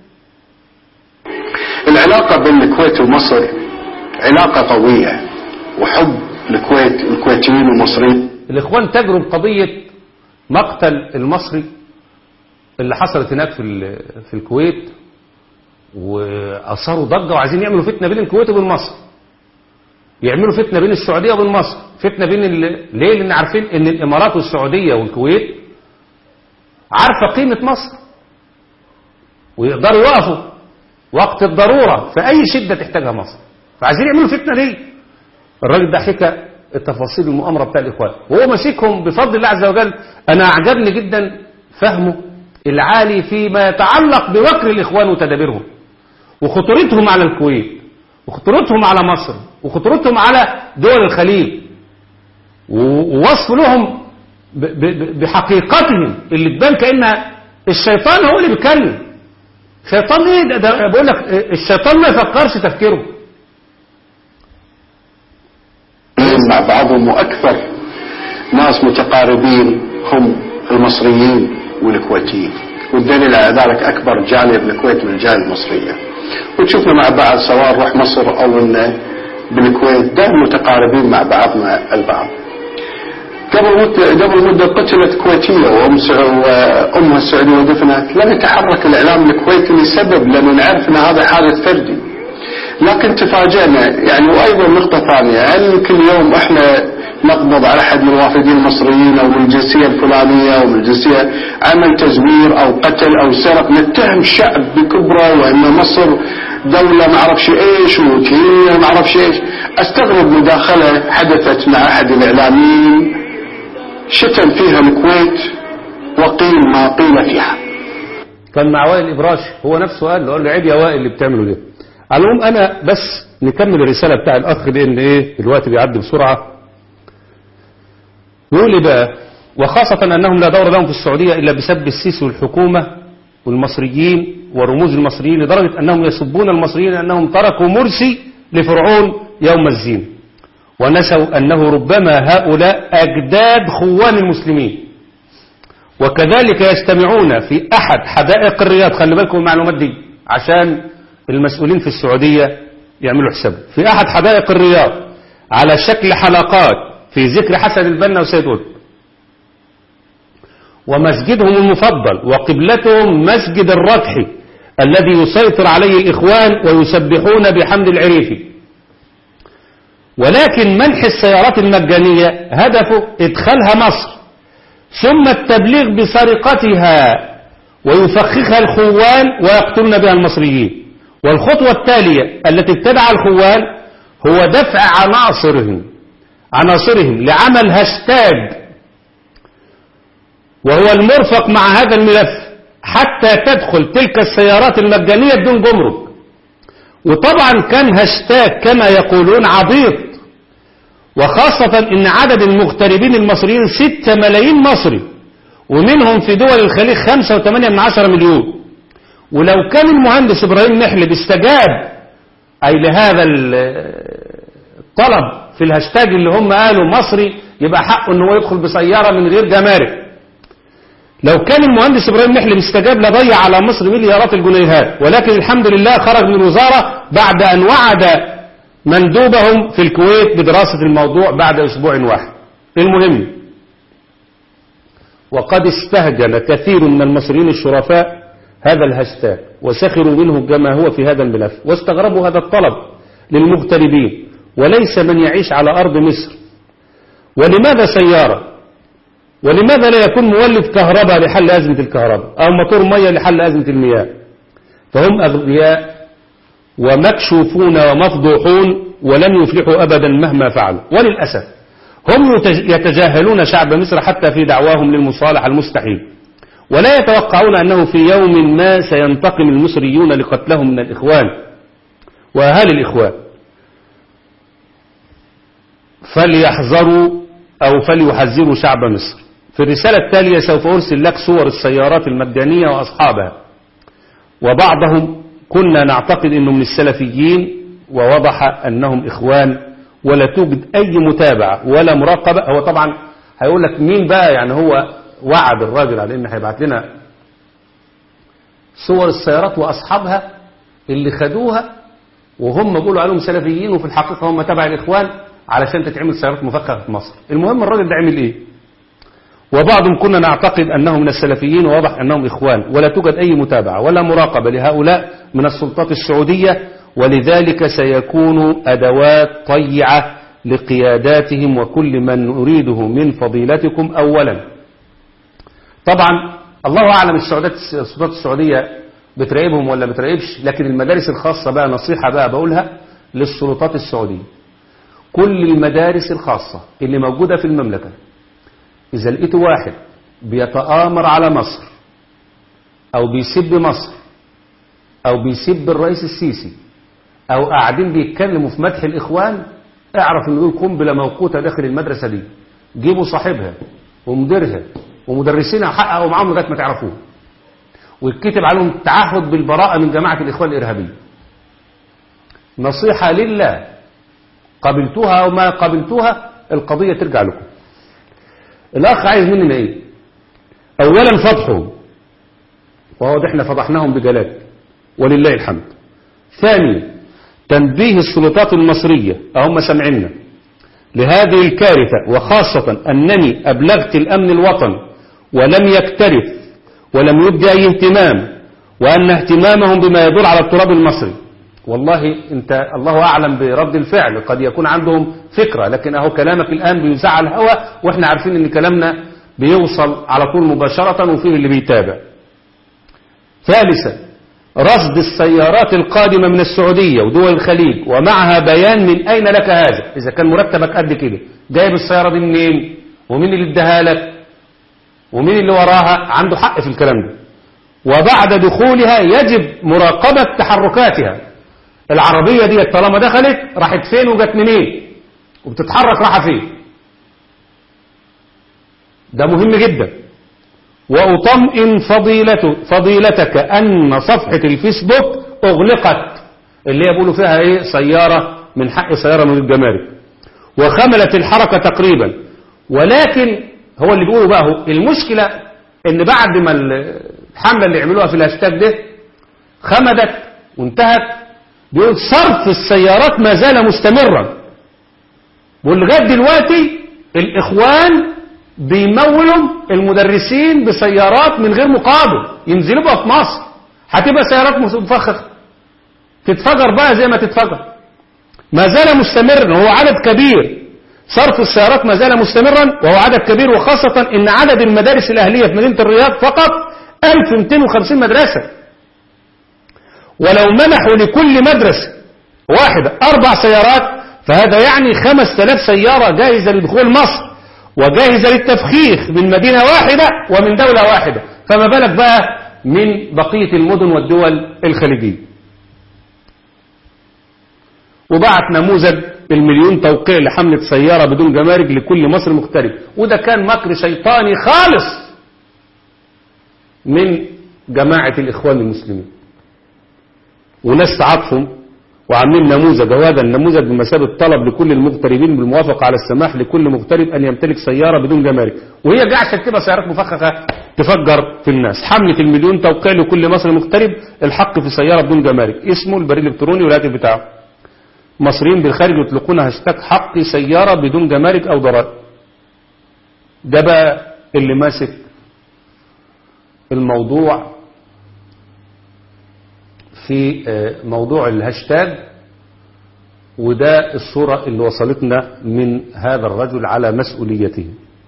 [SPEAKER 3] العلاقة بين الكويت ومصر علاقة قوية وحب الكويت الكويتيين والمصريين
[SPEAKER 2] الاخوان تجروا بقضية مقتل المصري اللي حصلت هناك في ال- في الكويت واثاروا ضجه وعايزين يعملوا فتنه بين الكويت وبين مصر يعملوا فتنه بين السعوديه وبين مصر فتنه بين ال... ليه لان عارفين ان الامارات والسعوديه والكويت عارفه قيمه مصر ويقدروا يقفوا وقت الضروره في اي شده تحتاجها مصر فعايزين يعملوا فتنه ليه الراجل ده حكى التفاصيل المؤامره بتاع الاخوان وهو ماسكهم بفضل الله عز وجل انا اعجبني جدا فهمه العالي فيما يتعلق بوكر الاخوان وتدابيرهم وخطورتهم على الكويت وخطورتهم على مصر وخطورتهم على دول الخليج و- ووصف لهم ب- ب- بحقيقتهم اللي تبان كأن الشيطان هو اللي بيتكلم شيطان ايه ده, ده بقول لك الشيطان ما يفكرش تفكيره
[SPEAKER 3] مع بعضهم وأكثر ناس متقاربين هم المصريين والكويتيين والدليل على ذلك أكبر جانب الكويت من الجانب المصرية وتشوفنا مع بعض سواء نروح مصر أو إن بالكويت دائما متقاربين مع بعضنا البعض قبل مدة قبل مدة قتلت كويتية وأم سع- وأمها السعودية ودفنت لم يتحرك الإعلام الكويتي لسبب لأنه نعرف أن هذا حادث فردي لكن تفاجأنا يعني وأيضا نقطة ثانية هل كل يوم إحنا نقبض على أحد من الوافدين المصريين أو من الجنسية الفلانية أو من الجنسية عمل تزوير أو قتل أو سرق نتهم الشعب بكبره وأن مصر دولة ما أعرفش إيش وكينيا ما أعرفش إيش أستغرب مداخلة حدثت مع أحد الإعلاميين شتم فيها الكويت وقيل ما قيل فيها
[SPEAKER 2] كان مع وائل الابراش هو نفسه قال له قال له عيب يا وائل اللي بتعمله ده على العموم انا بس نكمل الرساله بتاع الاخ لان ايه الوقت بيعدي بسرعه يقول لي بقى وخاصة أنهم لا دور لهم في السعودية إلا بسب السيسي والحكومة والمصريين ورموز المصريين لدرجة أنهم يسبون المصريين أنهم تركوا مرسي لفرعون يوم الزين ونسوا أنه ربما هؤلاء أجداد خوان المسلمين وكذلك يجتمعون في أحد حدائق الرياض خلي بالكم المعلومات دي عشان المسؤولين في السعودية يعملوا حساب في أحد حدائق الرياض على شكل حلقات في ذكر حسن البنا وسيد قطب ومسجدهم المفضل وقبلتهم مسجد الركح الذي يسيطر عليه الإخوان ويسبحون بحمد العريفي ولكن منح السيارات المجانية هدفه إدخالها مصر ثم التبليغ بسرقتها ويفخخها الخوان ويقتلن بها المصريين والخطوة التالية التي ابتدع الخوان هو دفع عناصرهم عناصرهم لعمل هاشتاج وهو المرفق مع هذا الملف حتى تدخل تلك السيارات المجانية بدون جمرك وطبعا كان هاشتاج كما يقولون عبيط وخاصة ان عدد المغتربين المصريين 6 ملايين مصري ومنهم في دول الخليج 5.8 من عشرة مليون ولو كان المهندس ابراهيم محلب استجاب اي لهذا الطلب في الهاشتاج اللي هم قالوا مصري يبقى حقه ان هو يدخل بسيارة من غير جمارك لو كان المهندس ابراهيم محلب استجاب لضيع على مصر مليارات الجنيهات ولكن الحمد لله خرج من الوزارة بعد ان وعد مندوبهم في الكويت بدراسة الموضوع بعد اسبوع واحد المهم وقد استهجن كثير من المصريين الشرفاء هذا الهاشتاج وسخروا منه كما هو في هذا الملف واستغربوا هذا الطلب للمغتربين وليس من يعيش على أرض مصر ولماذا سيارة ولماذا لا يكون مولد كهرباء لحل أزمة الكهرباء أو موتور مية لحل أزمة المياه فهم أغبياء ومكشوفون ومفضوحون ولن يفلحوا أبدا مهما فعلوا وللأسف هم يتج- يتجاهلون شعب مصر حتى في دعواهم للمصالحة المستحيل ولا يتوقعون أنه في يوم ما سينتقم المصريون لقتلهم من الإخوان وأهالي الإخوان فليحذروا أو فليحذروا شعب مصر في الرسالة التالية سوف أرسل لك صور السيارات المجانية وأصحابها وبعضهم كنا نعتقد أنه من السلفيين ووضح أنهم إخوان ولا توجد أي متابعة ولا مراقبة هو طبعا هيقول لك مين بقى يعني هو وعد الراجل على أنه هيبعت لنا صور السيارات وأصحابها اللي خدوها وهم بيقولوا عليهم سلفيين وفي الحقيقة هم تبع الإخوان علشان تتعمل سيارات مفخخة في مصر المهم الراجل ده عمل إيه وبعضهم كنا نعتقد أنهم من السلفيين ووضح أنهم إخوان ولا توجد أي متابعة ولا مراقبة لهؤلاء من السلطات السعودية ولذلك سيكون أدوات طيعة لقياداتهم وكل من نريده من فضيلتكم أولا طبعا الله أعلم السعودات السلطات السعودية بتراقبهم ولا بتراقبش لكن المدارس الخاصة بقى نصيحة بقى بقولها للسلطات السعودية كل المدارس الخاصة اللي موجودة في المملكة إذا لقيت واحد بيتآمر على مصر أو بيسب مصر أو بيسب الرئيس السيسي أو قاعدين بيتكلموا في مدح الإخوان اعرف إن دول قنبلة موقوتة داخل المدرسة دي جيبوا صاحبها ومديرها ومدرسينها حققوا معاهم لغاية ما تعرفوه ويتكتب عليهم تعهد بالبراءة من جماعة الإخوان الإرهابية نصيحة لله قبلتوها أو ما قبلتوها القضية ترجع لكم الأخ عايز مننا إيه أولا فضحهم وهو ده احنا فضحناهم بجلال ولله الحمد ثانيا تنبيه السلطات المصرية أهم سمعنا لهذه الكارثة وخاصة أنني أبلغت الأمن الوطني ولم يكترث ولم يبدي أي اهتمام وأن اهتمامهم بما يدور على التراب المصري والله انت الله أعلم برد الفعل قد يكون عندهم فكرة لكن أهو كلامك الآن بيذاع على الهواء وإحنا عارفين أن كلامنا بيوصل على طول مباشرة وفيه اللي بيتابع ثالثا رصد السيارات القادمة من السعودية ودول الخليج ومعها بيان من أين لك هذا إذا كان مرتبك قد كده جايب السيارة دي منين ومين اللي اداها لك ومين اللي وراها عنده حق في الكلام ده وبعد دخولها يجب مراقبة تحركاتها العربية دي طالما دخلت راحت فين وجت منين وبتتحرك راحة فين ده مهم جدا وأطمئن فضيلته فضيلتك أن صفحة الفيسبوك أغلقت اللي هي بيقولوا فيها إيه سيارة من حق سيارة من الجمارك وخملت الحركة تقريبا ولكن هو اللي بيقولوا بقى هو المشكلة ان بعد ما الحملة اللي عملوها في الهاشتاج ده خمدت وانتهت بيقول صرف السيارات ما زال مستمرا بيقول لغايه دلوقتي الإخوان بيمولوا المدرسين بسيارات من غير مقابل ينزلوا بقى في مصر هتبقى سيارات مفخخة تتفجر بقى زي ما تتفجر ما زال مستمرا وهو عدد كبير صرف السيارات ما زال مستمرا وهو عدد كبير وخاصة ان عدد المدارس الأهلية في مدينة الرياض فقط 1250 مدرسة ولو منحوا لكل مدرسة واحدة أربع سيارات فهذا يعني 5000 سيارة جاهزة لدخول مصر وجاهزة للتفخيخ من مدينة واحدة ومن دولة واحدة فما بالك بقى من بقية المدن والدول الخليجية وبعت نموذج المليون توقيع لحملة سيارة بدون جمارك لكل مصر مغترب وده كان مكر شيطاني خالص من جماعة الإخوان المسلمين وناس تعاطفهم وعاملين نموذج وهذا النموذج بمثابة طلب لكل المغتربين بالموافقة على السماح لكل مغترب أن يمتلك سيارة بدون جمارك وهي جايه عشان تبقى سيارات مفخخة تفجر في الناس حملة المليون توقيع لكل مصري مغترب الحق في سيارة بدون جمارك اسمه البريد الإلكتروني والهاتف بتاعه مصريين بالخارج يطلقون هاشتاج حق سيارة بدون جمارك أو ضرائب ده بقى اللي ماسك الموضوع في آه، موضوع الهاشتاج وده الصورة اللي وصلتنا من هذا الرجل على مسؤوليته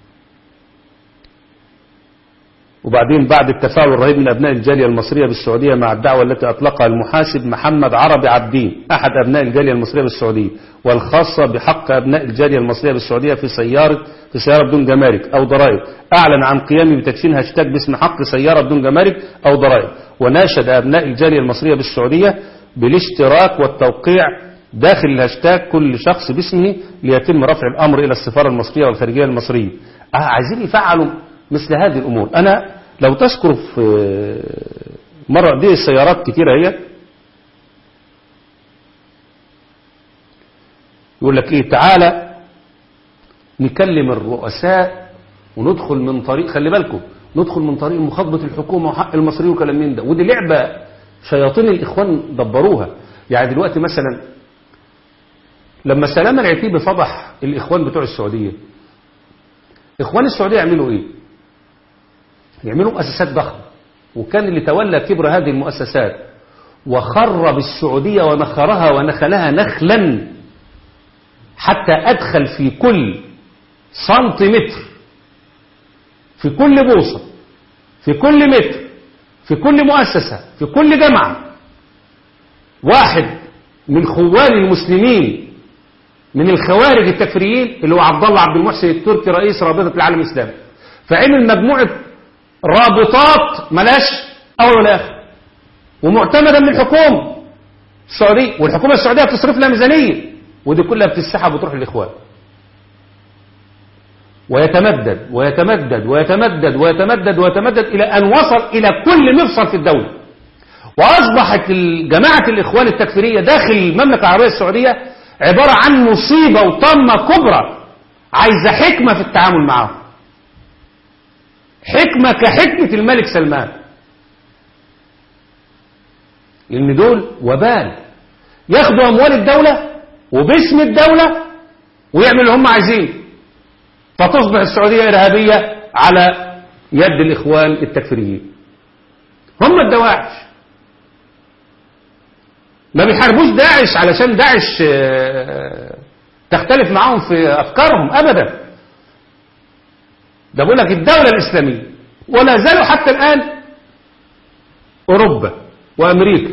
[SPEAKER 2] وبعدين بعد التفاعل الرهيب من أبناء الجالية المصرية بالسعودية مع الدعوة التي أطلقها المحاسب محمد عربي عبدين أحد أبناء الجالية المصرية بالسعودية والخاصة بحق أبناء الجالية المصرية بالسعودية في سيارة في سيارة بدون جمارك أو ضرائب أعلن عن قيامه بتدشين هاشتاج باسم حق سيارة بدون جمارك أو ضرائب وناشد أبناء الجالية المصرية بالسعودية بالاشتراك والتوقيع داخل الهاشتاج كل شخص باسمه ليتم رفع الأمر إلى السفارة المصرية والخارجية المصرية آه عايزين يفعلوا مثل هذه الأمور أنا لو تذكر في مرة دي السيارات كتيرة هي يقول لك ايه تعالى نكلم الرؤساء وندخل من طريق خلي بالكم ندخل من طريق مخاطبة الحكومة وحق المصريين وكلام من ده ودي لعبة شياطين الإخوان دبروها يعني دلوقتي مثلا لما سلام العتيبي فضح الإخوان بتوع السعودية إخوان السعودية يعملوا إيه يعملوا مؤسسات ضخمة وكان اللي تولى كبر هذه المؤسسات وخرب السعودية ونخرها ونخلها نخلا حتى أدخل في كل سنتيمتر في كل بوصة في كل متر في كل مؤسسة في كل جامعة واحد من خوان المسلمين من الخوارج التكفيريين اللي هو عبد الله عبد المحسن التركي رئيس رابطة العالم الإسلامي فعمل مجموعة رابطات ملاش أول ولا آخر ومعتمدة من الحكومة السعودية والحكومة السعودية بتصرف لها ميزانية ودي كلها بتسحب وتروح للإخوان ويتمدد ويتمدد ويتمدد ويتمدد ويتمدد إلى أن وصل إلى كل مفصل في الدولة وأصبحت جماعة الإخوان التكفيرية داخل المملكة العربية السعودية عبارة عن مصيبة وطمة كبرى عايزة حكمة في التعامل معهم حكمة كحكمة الملك سلمان لأن دول وبال ياخدوا أموال الدولة وباسم الدولة ويعملوا اللي هم عايزين فتصبح السعودية إرهابية على يد الإخوان التكفيريين هم الدواعش ما بيحاربوش داعش علشان داعش آه، تختلف معاهم في أفكارهم أبدا ده بقول لك الدولة الإسلامية ولا زالوا حتى الآن أوروبا وأمريكا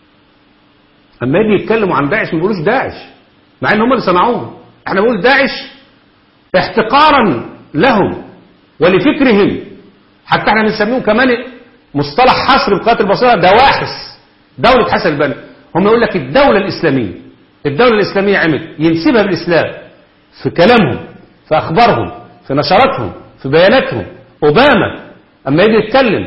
[SPEAKER 2] أما يجي يتكلموا عن داعش ما بيقولوش داعش مع إن هم اللي صنعوهم احنا بنقول داعش احتقارا لهم ولفكرهم حتى احنا بنسميهم كمان مصطلح حصر القوات البصرية دواحس دولة حسن البنا هم يقول لك الدولة الإسلامية الدولة الإسلامية عمل ينسبها بالإسلام في كلامهم في أخبارهم في نشراتهم في بياناتهم أوباما أما يجي يتكلم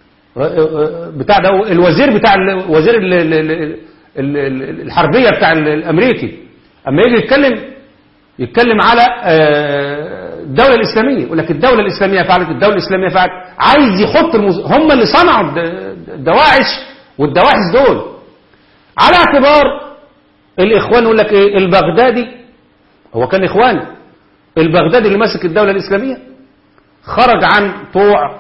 [SPEAKER 2] بتاع ده الوزير بتاع ال- وزير ال- ال- ال- ال- الحربية بتاع ال- الأمريكي أما يجي يتكلم يتكلم على آه، الدولة الإسلامية يقول لك الدولة الإسلامية فعلت الدولة الإسلامية فعلت عايز يحط المز... هم اللي صنعوا الد- الدواعش والدواعش دول على اعتبار الإخوان يقول لك إيه البغدادي هو كان إخواني البغدادي اللي ماسك الدولة الإسلامية خرج عن طوع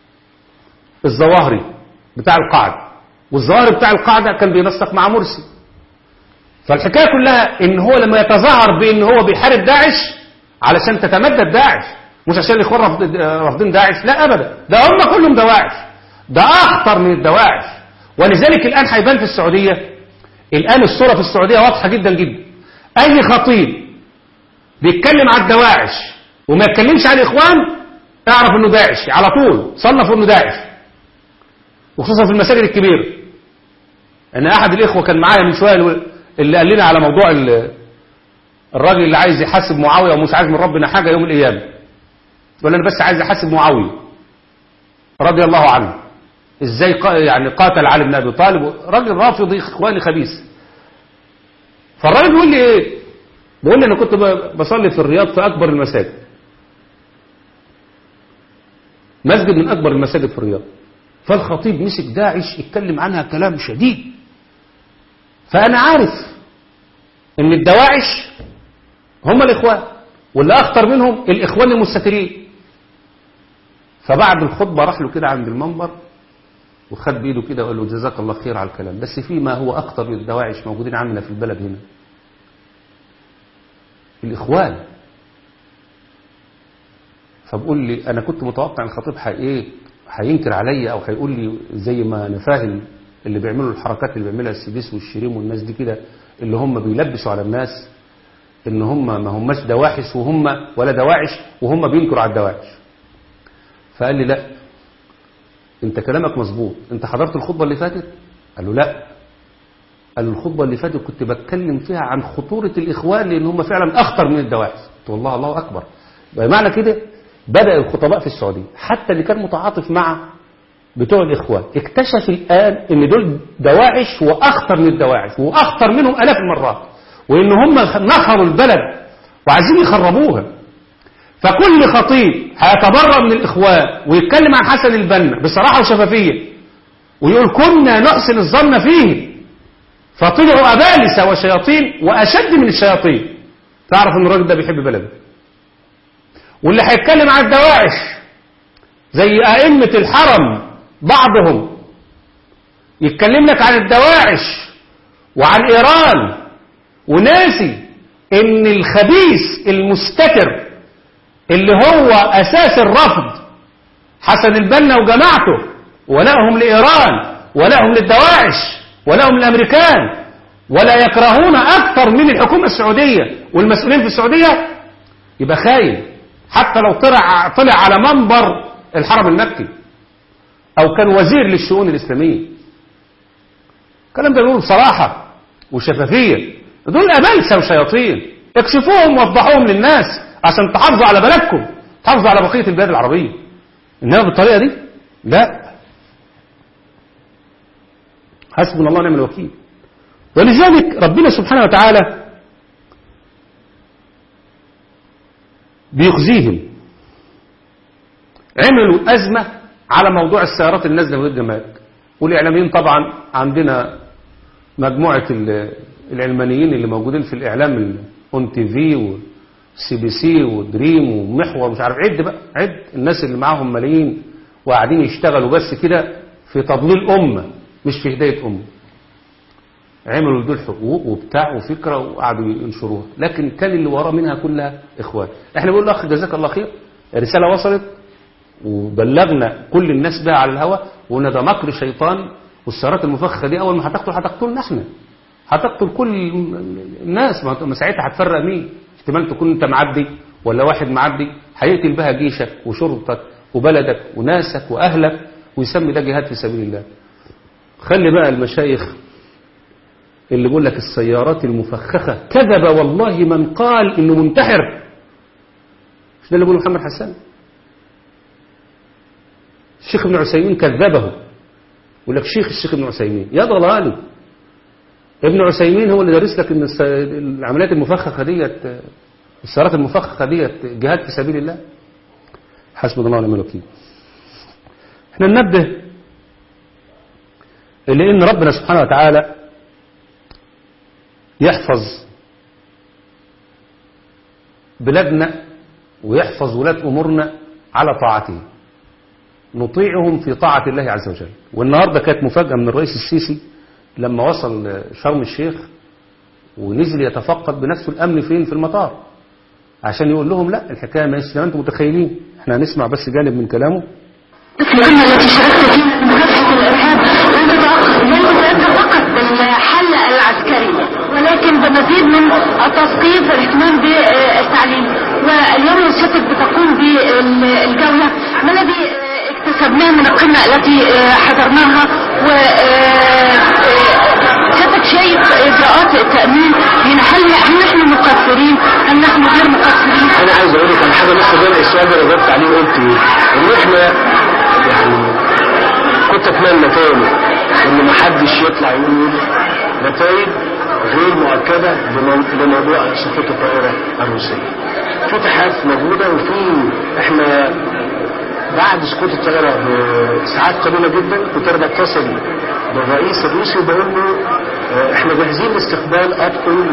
[SPEAKER 2] الظواهري بتاع القاعدة والظواهري بتاع القاعدة كان بينسق مع مرسي فالحكاية كلها ان هو لما يتظاهر بان هو بيحارب داعش علشان تتمدد داعش مش عشان الاخوان رافض- رافضين داعش لا ابدا ده هم كلهم دواعش ده اخطر من الدواعش ولذلك الان هيبان في السعودية الان الصورة في السعودية واضحة جدا جدا اي خطيب بيتكلم على الدواعش وما يتكلمش على الاخوان اعرف انه داعش على طول صنف انه داعش وخصوصا في المساجد الكبيره ان احد الاخوه كان معايا من شويه اللي قال لنا على موضوع ال- الراجل اللي عايز يحاسب معاويه ومش عايز من ربنا حاجه يوم القيامه ولا انا بس عايز احاسب معاويه رضي الله عنه ازاي قا- يعني قاتل علي بن ابي طالب راجل رافضي اخواني خبيث فالراجل بيقول لي ايه بيقول لي انا كنت ب- بصلي في الرياض في اكبر المساجد مسجد من اكبر المساجد في الرياض فالخطيب مسك داعش يتكلم عنها كلام شديد فأنا عارف إن الدواعش هم الإخوان واللي أخطر منهم الإخوان المستترين فبعد الخطبة راح له كده عند المنبر وخد بإيده كده وقال له جزاك الله خير على الكلام بس في ما هو أخطر من الدواعش موجودين عندنا في البلد هنا الإخوان فبقول لي أنا كنت متوقع الخطيب حي إيه هينكر عليا أو هيقول لي زي ما أنا فاهم اللي بيعملوا الحركات اللي بيعملها السديس والشريم والناس دي كده اللي هم بيلبسوا على الناس ان هم ما هماش دواحش وهم ولا دواعش وهم بينكروا على الدواعش فقال لي لا انت كلامك مظبوط انت حضرت الخطبة اللي فاتت قال له لا قال له الخطبة اللي فاتت كنت بتكلم فيها عن خطورة الإخوان لأن هم فعلا أخطر من الدواعش قلت والله الله أكبر بمعنى كده بدأ الخطباء في السعودية حتى اللي كان متعاطف مع بتوع الإخوان اكتشف الآن ان دول دواعش وأخطر من الدواعش وأخطر منهم ألاف المرات وإن هم نخروا البلد وعايزين يخربوها فكل خطيب هيتبرأ من الإخوان ويتكلم عن حسن البنا بصراحة وشفافية ويقول كنا نحسن الظن فيه فطلعوا أبالسة وشياطين وأشد من الشياطين تعرف ان الراجل ده بيحب بلده واللي هيتكلم عن الدواعش زي أئمة الحرم بعضهم يتكلم لك عن الدواعش وعن إيران وناسي ان الخبيث المستتر اللي هو أساس الرفض حسن البنا وجماعته ولهم لإيران ولهم للدواعش ولهم للأمريكان ولا يكرهون أكثر من الحكومة السعودية والمسؤولين في السعودية يبقى خاين حتى لو طلع طلع على منبر الحرم المكي أو كان وزير للشؤون الإسلامية الكلام ده بيقول بصراحة وشفافية دول أبلسة وشياطين اكشفوهم ووضحوهم للناس عشان تحافظوا على بلدكم تحافظوا على بقية البلاد العربية إنما بالطريقة دي لا حسبنا الله ونعم الوكيل ولذلك ربنا سبحانه وتعالى بيخزيهم عملوا أزمة على موضوع السيارات النازلة من الجمارك والإعلاميين طبعا عندنا مجموعة العلمانيين اللي موجودين في الإعلام اون تي في وسي بي سي ودريم ومحور مش عارف عد بقى عد الناس اللي معاهم ملايين وقاعدين يشتغلوا بس كده في تضليل أمة مش في هداية أمة عملوا دول حقوق وبتاع وفكرة وقعدوا ينشروها لكن كان اللي وراه منها كلها إخوان احنا بنقول لأخ جزاك الله خير الرسالة وصلت وبلغنا كل الناس بها على الهواء وان ده مكر شيطان والسيارات المفخخه دي اول ما هتقتل هتقتلنا احنا هتقتل كل الناس ما ساعتها هتفرق مين احتمال تكون انت معدي ولا واحد معدي هيقتل بها جيشك وشرطتك وبلدك وناسك واهلك ويسمي ده جهاد في سبيل الله خلي بقى المشايخ اللي بيقول لك السيارات المفخخه كذب والله من قال انه منتحر مش ده اللي بيقوله محمد حسان الشيخ ابن عثيمين كذبه يقول لك شيخ الشيخ ابن عثيمين يا ضلالي ابن عثيمين هو اللي دارس لك ان العمليات المفخخه ديت السيارات المفخخه ديت جهاد في سبيل الله حسبنا الله ونعم الوكيل احنا ننبه لان ربنا سبحانه وتعالى يحفظ بلادنا ويحفظ ولاة امورنا على طاعته نطيعهم في طاعة الله عز وجل والنهاردة كانت مفاجأة من الرئيس السيسي لما وصل شرم الشيخ ونزل يتفقد بنفسه الأمن فين في المطار عشان يقول لهم لا الحكاية ما زي ما انتم متخيلين احنا هنسمع بس جانب من كلامه
[SPEAKER 4] الأمة التي شاركت فيها مكافحة الإرهاب لن تتأتى فقط بالحل العسكري ولكن بمزيد من التثقيف والاهتمام بالتعليم واليوم الشتت بتقوم بالجولة ما الذي اكتسبناه من القمة التي حضرناها و كيف شايف إجراءات التأمين هنا هل هل نحن مقصرين هل نحن غير مقصرين
[SPEAKER 5] انا عايز اقول لك على حاجه بس ده السؤال ده جاوبت عليه قلت ايه ان احنا يعني كنت اتمنى تاني ان محدش يطلع يقول نتائج غير مؤكده بمو- لموضوع سقوط الطائره الروسيه فتحات موجوده وفي احنا بعد سقوط الطائره بساعات قليله جدا كنت انا بتصل بالرئيس الروسي وبقول له آه، احنا جاهزين لاستقبال ادخل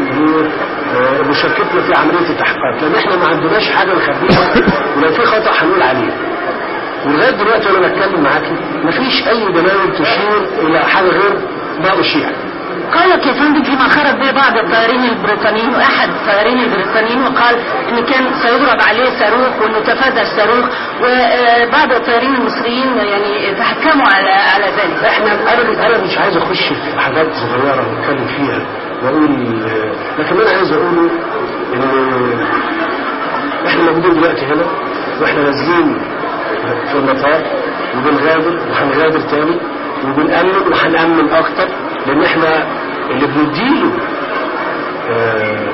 [SPEAKER 5] لمشاركتنا في عمليه التحقيقات لان احنا ما عندناش حاجه نخبيها ولو في خطا هنقول عليه ولغايه دلوقتي وانا بتكلم معاكي مفيش اي دلائل تشير الى حاجه غير ما اشيع
[SPEAKER 4] قالت يا فندم فيما خرج به بعض الطيارين البريطانيين واحد الطيارين البريطانيين وقال ان كان سيضرب عليه صاروخ وانه تفادى الصاروخ وبعض الطيارين المصريين يعني تحكموا على على ذلك
[SPEAKER 5] احنا انا انا مش عايز اخش في حاجات صغيره ونتكلم فيها واقول لكن انا عايز اقوله ان احنا موجودين دلوقتي هنا واحنا نازلين في المطار وبنغادر وهنغادر تاني وبنأمن وهنأمن اكتر لان احنا اللي بنديله آه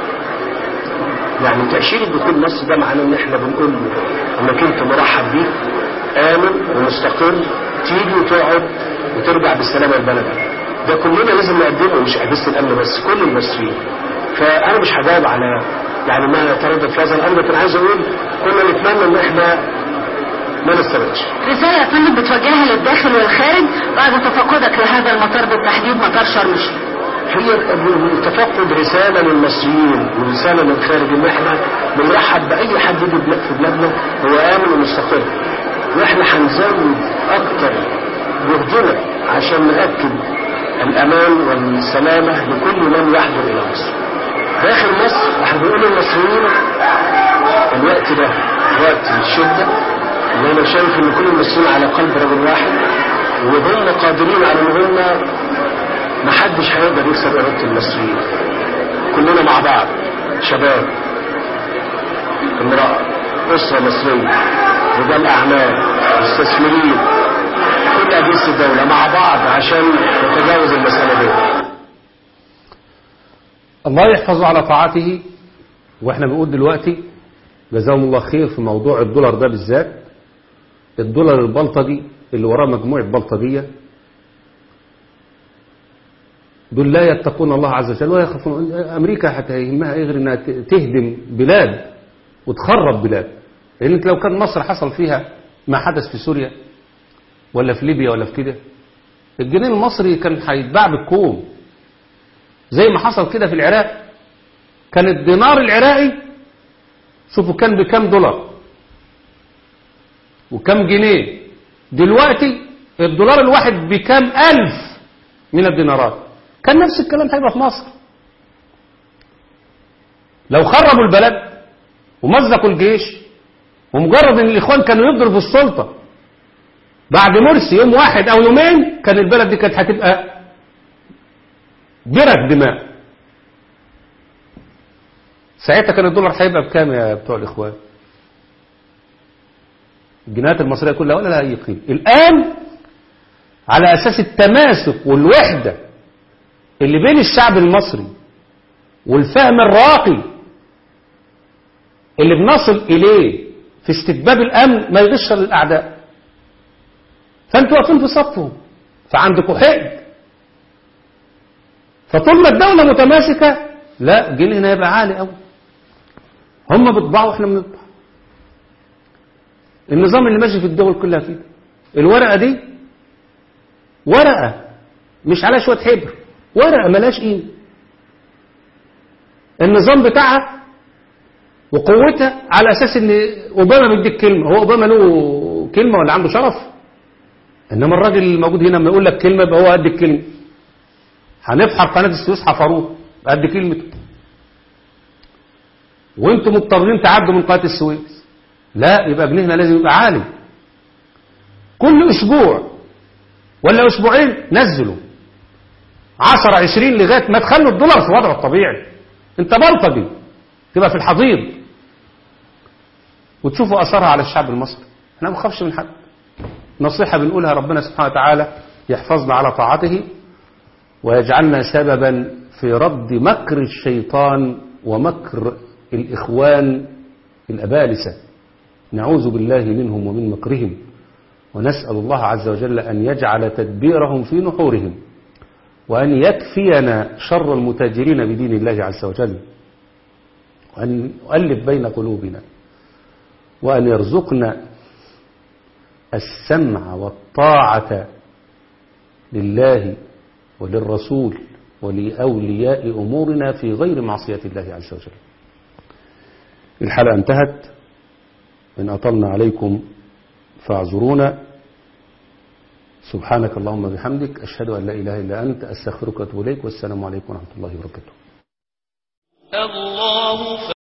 [SPEAKER 5] يعني تأشيرة دخول مصر ده معناه ان احنا بنقول له انك انت مرحب بيك امن ومستقر تيجي وتقعد وترجع بالسلامة لبلدك ده كلنا لازم نقدمه مش اجهزة الامن بس كل المصريين فانا مش هجاوب على يعني ما يتردد في هذا الامر لكن عايز اقول كنا نتمنى ان احنا ما نستبعدش
[SPEAKER 4] رسالة يا فندم بتوجهها للداخل والخارج بعد تفقدك لهذا المطار بالتحديد مطار شرم الشيخ
[SPEAKER 5] هي تفقد رسالة للمصريين ورسالة للخارج ان احنا بنرحب بأي حد يجي بلا- في بلادنا هو آمن ومستقر واحنا هنزود اكتر جهدنا عشان نأكد الأمان والسلامة لكل من يحضر إلى مصر داخل مصر احنا بنقول للمصريين الوقت ده وقت الشدة اللي انا شايف ان كل المصريين على قلب رجل واحد وهم قادرين على ان هم محدش هيقدر يكسب إرادة المصريين كلنا مع بعض شباب امرأة أسرة مصرية رجال أعمال مستثمرين كل أجهزة الدولة مع بعض عشان نتجاوز المسألة دي
[SPEAKER 2] الله يحفظه على طاعته واحنا بنقول دلوقتي جزاهم الله خير في موضوع الدولار ده بالذات الدولار البلطجي اللي وراه مجموعة بلطجية دول لا يتقون الله عز وجل ولا يخافون امريكا هتهمها ايه غير انها تهدم بلاد وتخرب بلاد لان انت لو كان مصر حصل فيها ما حدث في سوريا ولا في ليبيا ولا في كده الجنيه المصري كان هيتباع بالكوم زي ما حصل كده في العراق كان الدينار العراقي شوفوا كان بكام دولار وكم جنيه دلوقتي الدولار الواحد بكام ألف من الدينارات كان نفس الكلام هيبقى في مصر لو خربوا البلد ومزقوا الجيش ومجرد ان الاخوان كانوا يفضلوا في السلطة بعد مرسي يوم واحد او يومين كان البلد دي كانت هتبقى برك دماء ساعتها كان الدولار هيبقى بكام يا بتوع الاخوان الجنيهات المصرية كلها ولا لها اي قيمة الان على اساس التماسك والوحدة اللي بين الشعب المصري والفهم الراقي اللي بنصل اليه في استتباب الامن ما يغش للاعداء فانتوا واقفين في صفهم فعندكم حقد فطول ما الدولة متماسكة لا جنيهنا يبقى عالي قوي هم بيطبعوا واحنا بنطبع النظام اللي ماشي في الدول كلها كده الورقة دي ورقة مش عليها شوية حبر ورقة ملاش قيمة النظام بتاعها وقوتها على اساس ان اوباما بيديك كلمة هو اوباما له كلمة ولا عنده شرف انما الراجل الموجود هنا لما يقول لك كلمة يبقى هو قد الكلمة هنفحر قناة السويس حفروه قد كلمته وانتم مضطرين تعدوا من قناة السويس لا يبقى جنيهنا لازم يبقى عالي كل اسبوع ولا اسبوعين نزلوا 10 20 لغايه ما تخلوا الدولار في وضعه الطبيعي انت بلطجي تبقى في الحضيض وتشوفوا اثرها على الشعب المصري احنا ما بنخافش من حد نصيحه بنقولها ربنا سبحانه وتعالى يحفظنا على طاعته ويجعلنا سببا في رد مكر الشيطان ومكر الإخوان الأبالسة نعوذ بالله منهم ومن مكرهم ونسأل الله عز وجل أن يجعل تدبيرهم في نحورهم وأن يكفينا شر المتاجرين بدين الله عز وجل وأن يؤلف بين قلوبنا وأن يرزقنا السمع والطاعة لله وللرسول ولأولياء أمورنا في غير معصية الله عز وجل الحلقة انتهت إن أطلنا عليكم فاعذرونا سبحانك اللهم بحمدك أشهد أن لا إله إلا أنت أستغفرك وأتوب إليك والسلام عليكم ورحمة الله وبركاته
[SPEAKER 1] الله